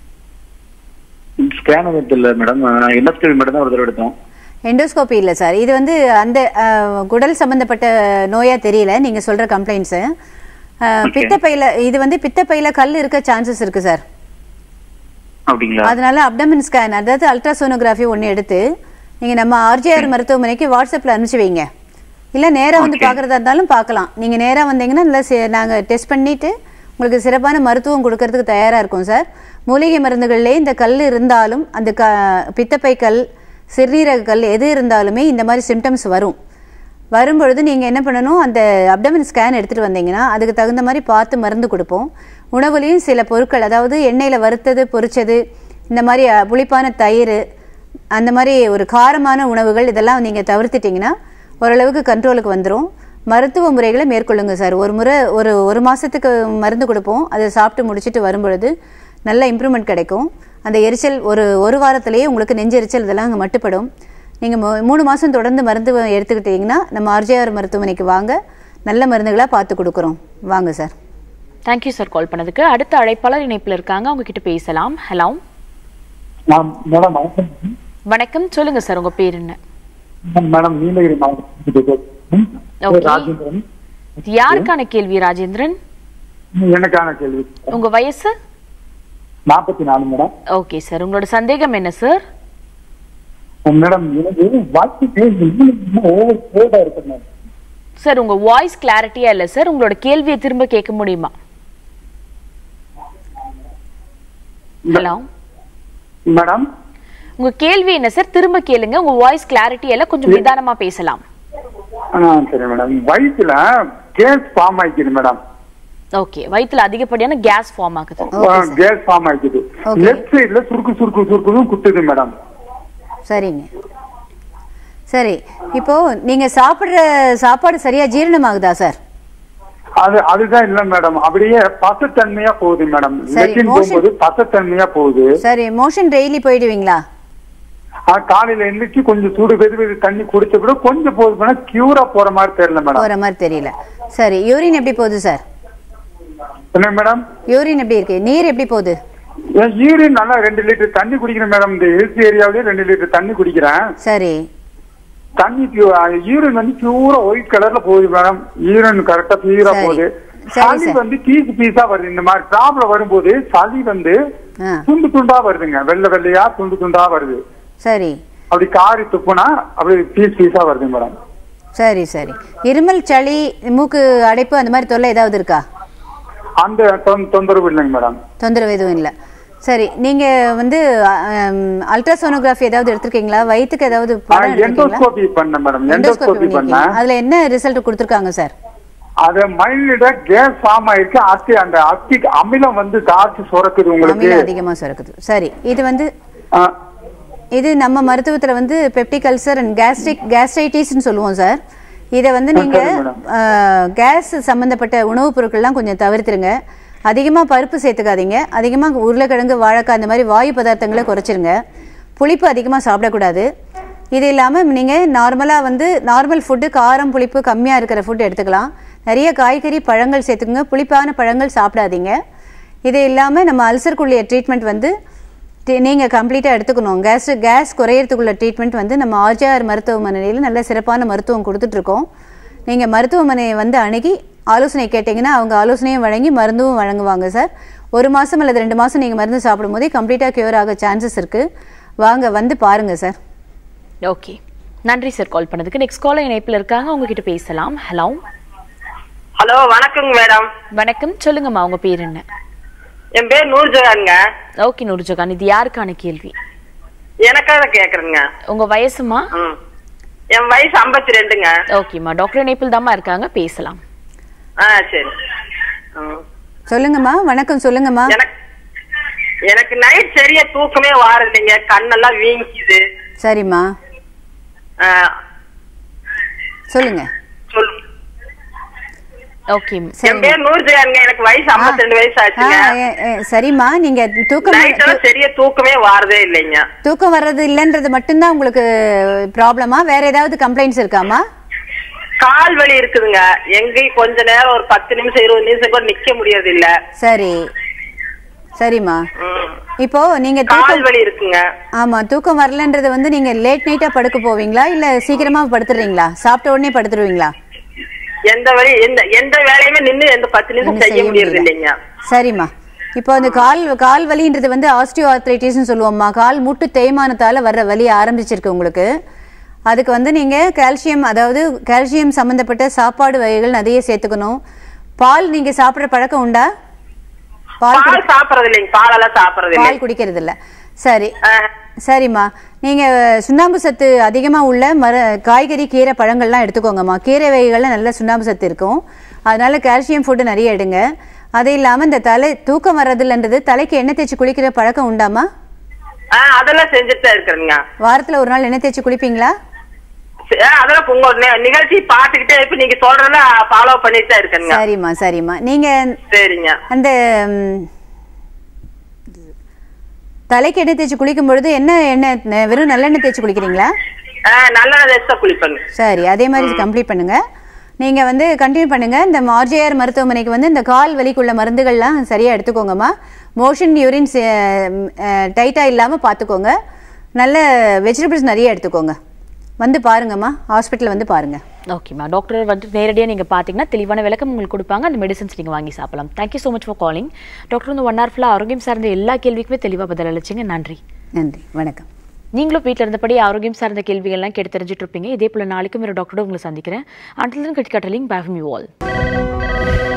ஸ்கேன் எதுவும் இல்ல மேடம் எண்டோஸ்கோபி மட்டும் தான் ஒரு தடவை எடுத்தோம் எண்டோஸ்கோபி இல்லை சார் இது வந்து அந்த அஹ், குடல் சம்பந்தப்பட்ட நோயா தெரியல நீங்க சொல்ற கம்ப்ளைண்ட்ஸு பித்தப்பையில இது வந்து பித்தப்பையில கல் இருக்க சான்சஸ் இருக்கு சார் அப்படிங்களா அதனால அப்டமன் ஸ்கேன் அதாவது அல்ட்ராசோனோகிராஃபி ஒன்று எடுத்து நீங்க நம்ம ஆர்ஜிஆர் மருத்துவமனைக்கு வாட்ஸ்அப்ல அனுப்பிச்சு வைங்க இல்ல நேரா வந்து Okay. பார்க்கறதா இருந்தாலும் பார்க்கலாம் நீங்க நேரா வந்தீங்கன்னா நல்லா சி- நாங்க டெஸ்ட் பண்ணிட்டு உங்களுக்கு சிறப்பான மருத்துவம் கொடுக்கறதுக்கு தயாரா இருக்கும் சார் மூலிகை மருந்துகள்லேயே இந்த கல் இருந்தாலும் அந்த க பித்தப்பை கல் சிறுநீரக கல் எது இருந்தாலுமே இந்த மாதிரி சிம்டம்ஸ் வரும் வரும்பொழுது நீங்கள் என்ன பண்ணணும் அந்த அப்டமன் ஸ்கேன் எடுத்துகிட்டு வந்தீங்கன்னா அதுக்கு தகுந்த மாதிரி பார்த்து மருந்து கொடுப்போம் உணவுலையும் சில பொருட்கள் அதாவது எண்ணெயில் வறுத்தது பொரிச்சது இந்த மாதிரி அஹ், புளிப்பான தயிர் அந்த மாதிரி ஒரு காரமான உணவுகள் இதெல்லாம் நீங்கள் தவிர்த்துட்டிங்கன்னா ஓரளவுக்கு கண்ட்ரோலுக்கு வந்துடும் மருத்துவ முறைகளை மேற்கொள்ளுங்க சார் ஒரு முறை ஒரு ஒரு மாதத்துக்கு மருந்து கொடுப்போம் அதை சாப்பிட்டு முடிச்சுட்டு வரும்பொழுது நல்ல இம்ப்ரூவ்மெண்ட் கிடைக்கும் அந்த எரிச்சல் ஒரு ஒரு வாரத்திலேயே உங்களுக்கு நெஞ்செரிச்சல் இதெல்லாம் அங்கே மட்டுப்படும் நீங்கள் மூணு மாதம் தொடர்ந்து மருந்து எடுத்துக்கிட்டீங்கன்னா நம்ம ஆர்ஜிஆர் மருத்துவமனைக்கு வாங்க நல்ல மருந்துகளாக பார்த்து கொடுக்குறோம் வாங்க சார் தேங்க்யூ சார் கால் பண்ணதுக்கு அடுத்த அழைப்பாளர் இணைப்புல இருக்காங்க அவங்க கிட்ட பேசலாம் ஹலோ மேடம் வணக்கம் சொல்லுங்க சார் உங்க பேர் என்ன மேடம் நீலகிரி மாவட்டம் Okay. ராஜேந்திரன் யாருக்கான கேள்வி ராஜேந்திரன் எனக்கான கேள்வி உங்க வயசு நாற்பத்தி நாலு மேடம் ஓகே சார் உங்களோட சந்தேகம் என்ன சார் மேடம் எனக்கு வாழ்க்கை ஓவர் கோல்டா இருக்கு மேடம் சார் உங்க வாய்ஸ் கிளாரிட்டியா இல்ல சார் உங்களோட கேள்வியை திரும்ப கேட்க முடியுமா ஹலோ மேடம் உங்க கேள்வி என்ன சார் திரும்ப கேளுங்க உங்க வாய்ஸ் கிளாரிட்டி எல்லாம் கொஞ்சம் நிதானமா பேசலாம் ஆ சரி மேடம் வயிற்றுல கேஸ் ஃபார்ம் ஆயிக்குது மேடம் ஓகே வயித்துல அதிகப்படியான கேஸ் ஃபார்ம் ஆகுது கேஸ் ஃபார்ம் ஆயிக்குது Okay. லெஃப்ட் சைடுல சுருக்கு சுருக்கு சுருக்குதும் குத்துது மேடம் சரிங்க சரி இப்போ நீங்கள் சாப்பிட்ற சாப்பாடு சரியாக ஜீரணமாகுதா சார் அது அதுதான் இல்ல மேடம் அப்படியே பசத்தன்மையா போகுது மேடம் சரி, லெட்டின் motion- போகும்போது பசத்தன்மையா போகுது சரி மோஷன் டெய்லி போயிடுவீங்களா ஆ, காலையில எந்திரிச்சு கொஞ்சம் சூடு வெது வெது தண்ணி குடிச்ச கூட கொஞ்சம் போகுது மேடம் கியூரா போற மாதிரி தெரியல மேடம் போகிற மாதிரி தெரியல சரி யூரின் எப்படி போகுது சார் என்ன மேடம் யூரின் எப்படி இருக்கு நீர் எப்படி போகுது என் யூரின் நல்லா ரெண்டு லிட்டர் தண்ணி குடிக்கிறேன் மேடம் இந்த ஹில்ஸ் ஏரியாவிலேயே ரெண்டு லிட்டர் தண்ணி குடிக்கிறேன் சரி தண்ணி யூரின் வந்து பியூரா ஒயிட் கலர்ல போகுது மேடம் யூரின் கரெக்டா பியூரா சரி. போகுது சரி, சளி சார். வந்து பீஸ் பீஸா வருது இந்த மாதிரி ப்ராப்ளம் வரும்போது சளி வந்து ஆ துண்டு துண்டா வருதுங்க வெள்ளை வெள்ளையா துண்டு துண்டா வருது சரி அப்படி காரி துப்புனா அப்படி பீஸ் பீஸா வருது மேடம் சரி சரி இருமல் சளி மூக்கு அடைப்பு அந்த மாதிரி தொல்லை ஏதாவது இருக்கா அந்த தொந்- தொந்தரவு இல்லைங்க மேடம் தொந்தரவு எதுவும் இல்லை சரி நீங்க வந்து அல்ட்ராசோனோகிராஃபி ஏதாவது எடுத்திருக்கீங்களா வயிற்றுக்கு ஏதாவது படம் எடுத்திருக்கீங்களா எண்டோஸ்கோபி பண்ணேன் மேடம் எண்டோஸ்கோபி எண்டோஸ்கோபி பண்ணிருக்கீங்க பண்ணேன் அதுல என்ன ரிசல்ட் கொடுத்துருக்காங்க சார் அது மைல்டா கேஸ் ஃபார்ம் ஆயிருக்கு அத்தி அந்த அத்திக்கு அமிலம் வந்து தாச்சு சுரக்குது உங்களுக்கு அமிலம் அதிகமா சுரக்குது சரி இது வந்து ஆ, இது நம்ம மருத்துவத்துல வந்து பெப்டிக் அல்சர் அண்ட் கேஸ்ட்ரிக் கேஸ்ட்ரைட்டிஸ்னு சொல்லுவோம் சார் இதை வந்து நீங்க சரி, மேடம். கேஸ் சம்பந்தப்பட்ட உணவுப் பொருட்கள்லாம் கொஞ்சம் தவிர்த்துருங்க அதிகமா பருப்பு சேர்த்துக்காதீங்க அதிகமா உருளைக்கிழங்கு வாழைக்காய் அந்த மாதிரி வாயு பதார்த்தங்களை குறைச்சிருங்க புளிப்பு அதிகமா சாப்பிடக்கூடாது இது இல்லாமல் நீங்கள் நார்மலாக வந்து நார்மல் ஃபுட்டு காரம் புளிப்பு கம்மியாக இருக்கிற ஃபுட் எடுத்துக்கலாம் நிறைய காய்கறி பழங்கள் சேர்த்துக்குங்க புளிப்பான பழங்கள் சாப்பிடாதீங்க இது இல்லாமல் நம்ம அல்சருக்குள்ள ட்ரீட்மெண்ட் வந்து நீங்கள் கம்ப்ளீட்டாக எடுத்துக்கணும் கேஸ் கேஸ் குறையறதுக்குள்ள ட்ரீட்மெண்ட் வந்து நம்ம ஆர்ஜிஆர் மருத்துவமனையில் நல்ல சிறப்பான மருத்துவம் கொடுத்துட்ருக்கோம் நீங்கள் மருத்துவமனையை வந்து அணுகி ஆலோசனை கேட்டிங்கன்னா அவங்க ஆலோசனையும் வழங்கி மருந்தும் வழங்குவாங்க சார் ஒரு மாதம் அல்லது ரெண்டு மாதம் நீங்கள் மருந்து சாப்பிடும் போதே கம்ப்ளீட்டாக க்யூர் ஆக சான்சஸ் இருக்குது வாங்க வந்து பாருங்கள் சார் ஓகே நன்றி சார் கால் பண்ணதுக்கு நெக்ஸ்ட் காலர் இணைப்பில் இருக்காங்க உங்ககிட்ட பேசலாம் ஹலோ ஹலோ வணக்கங்க மேடம் வணக்கம் சொல்லுங்கம்மா உங்க பேர் என்ன என் பேர் நூர்ஜஹான்ங்க ஓகே நூர்ஜகான் இது யாருக்கான கேள்வி எனக்காக கேக்குறேங்க உங்க வயசுமா ம் என் வயசு ஐம்பத்தி ரெண்டுங்க ஓகேம்மா டாக்டர் இணைப்பில் தாம்மா இருக்காங்க பேசலாம் ஆ சரி ம். சொல்லுங்கம்மா வணக்கம் சொல்லுங்கம்மா எனக்கு எனக்கு நைட் சரியா தூக்கமே வாரதில்லைங்க கண்ணெல்லாம் வீங்கிக்குது சரிம்மா ஆ, சொல்லுங்க சொல்லு ஓகே என் பேர் நூர்ஜஹான்ங்க எனக்கு வயசு ஐம்பத்தி ரெண்டு வயசு ஆ, ஆச்சுங்க எ- எ- சரிம்மா நீங்க தூக்கம் நைட் எல்லாம் சரியா தூக்கமே வாரதே இல்லைங்க தூக்கம் வர்றது இல்லைன்றது மட்டும்தான் உங்களுக்கு ப்ராப்ளமா வேற ஏதாவது கம்ப்ளைண்ட்ஸ் இருக்காமா கால் வலி இருக்குதுங்க எங்கேயும் கொஞ்ச நேரம் ஒரு பத்து நிமிஷம் இருபது நிமிஷம் கூட நிக்க முடியறது இல்ல சரி சரிம்மா ம். இப்போ நீங்க கால் தூக்கம் வலி இருக்குங்க ஆமா தூக்கம் வரலன்றது வந்து நீங்க லேட் நைட்டா படுக்க போவீங்களா இல்ல சீக்கிரமா படுத்துறீங்களா சாப்பிட்ட உடனே படுத்துருவீங்களா எந்த வழி எந்த எந்த வேலையுமே நின்னு எந்த பத்து நிமிஷம் ஒண்ணும் செய்ய முடியறது இல்லைங்க சரிம்மா இப்போ அந்த கால் கால் வலின்றது வந்து ஆஸ்டியோ ஆர்த்ரைட்டிஸ்னு சொல்லுவோம்மா கால் மூட்டு தேய்மானத்தால வர்ற வலி ஆரம்பிச்சிருக்கு உங்களுக்கு அதுக்கு வந்து நீங்க கால்சியம் அதாவது கால்சியம் சம்பந்தப்பட்ட சாப்பாடு வகைகள் நிறைய சேர்த்துக்கணும் பால் நீங்க சாப்பிடுற பழக்கம் உண்டா பால் குடி- பால் சாப்பிடறது இல்லைங்க பாலெல்லாம் சாப்பிடறது இல்லை பால் குடிக்கிறது இல்ல சரி ஆ, சரிம்மா நீங்க சுண்ணாம்பு சத்து அதிகமா உள்ள மர காய்கறி கீரை பழங்கள்லாம் எடுத்துக்கோங்கம்மா கீரை வகைகள்ல நல்ல சுண்ணாம்பு சத்து இருக்கும் அதனால கால்சியம் ஃபுட்டு நிறைய எடுங்க அது இல்லாம இந்த தலை தூக்கம் வர்றதுலன்றது தலைக்கு எண்ணெய் தேய்ச்சி குளிக்கிற பழக்கம் உண்டாமா ஆ, அதெல்லாம் செஞ்சுட்டு தான் இருக்கிறேங்க வாரத்துல ஒரு நாள் எண்ணெய் தேய்ச்சி குளிப்பீங்களா ஆ, அதெல்லாம் உங்க நி- நிகழ்ச்சி பாத்துக்கிட்டே இப்ப நீங்க சொல்றத ஃபாலோ பண்ணிட்டு தான் இருக்கேங்க சரிம்மா சரிம்மா நீங்க சரிங்க அந்த ம், தலைக்கு எண்ணெய் தேய்ச்சி குளிக்கும் பொழுது என்ன எண்ணெய் நெ- வெறும் நல்லெண்ணெய் தேய்ச்சி குளிக்கிறீங்களா ஆ, நல்லா ரெஸ்டா குளிப்பேங்க சரி அதே மாதிரி கம்ப்ளீட் பண்ணுங்க நீங்க வந்து கண்டினியூ பண்ணுங்க இந்த ஆர்ஜேஆர் மருத்துவமனைக்கு வந்து இந்த கால் வலிக்குள்ள மருந்துகள்லாம் சரியா எடுத்துக்கோங்கம்மா மோஷன் யூரின் டைட்டா இல்லாம பார்த்துக்கோங்க நல்ல வெஜிடபிள்ஸ் நிறைய எடுத்துக்கோங்க வந்து பாருங்கம்மா ஹாஸ்பிட்டல் வந்து பாருங்க ஓகேம்மா டாக்டர் வந்து நேரடியாக நீங்கள் பார்த்தீங்கன்னா தெளிவான விளக்கம் உங்களுக்கு கொடுப்பாங்க அந்த மெடிசன்ஸ் நீங்கள் வாங்கி சாப்பிடலாம் thank you so much for calling doctor வந்து ஒன் ஹவர் ஃபுல்லாக ஆரோக்கியம் சார்ந்த எல்லா கேள்விக்குமே தெளிவாக பதில் அளிச்சிங்க நன்றி நன்றி வணக்கம் நீங்களும் வீட்டில் இருந்தபடி ஆரோக்கியம் சார்ந்த கேள்விகள்லாம் கேட்டு தெரிஞ்சுட்டு இருப்பீங்க இதே போல் நாளைக்கும் ஒரு டாக்டரோட உங்களை சந்திக்கிறேன் அண்டில் கட் கட்டலிங் பேஃபம் யூ ஆல்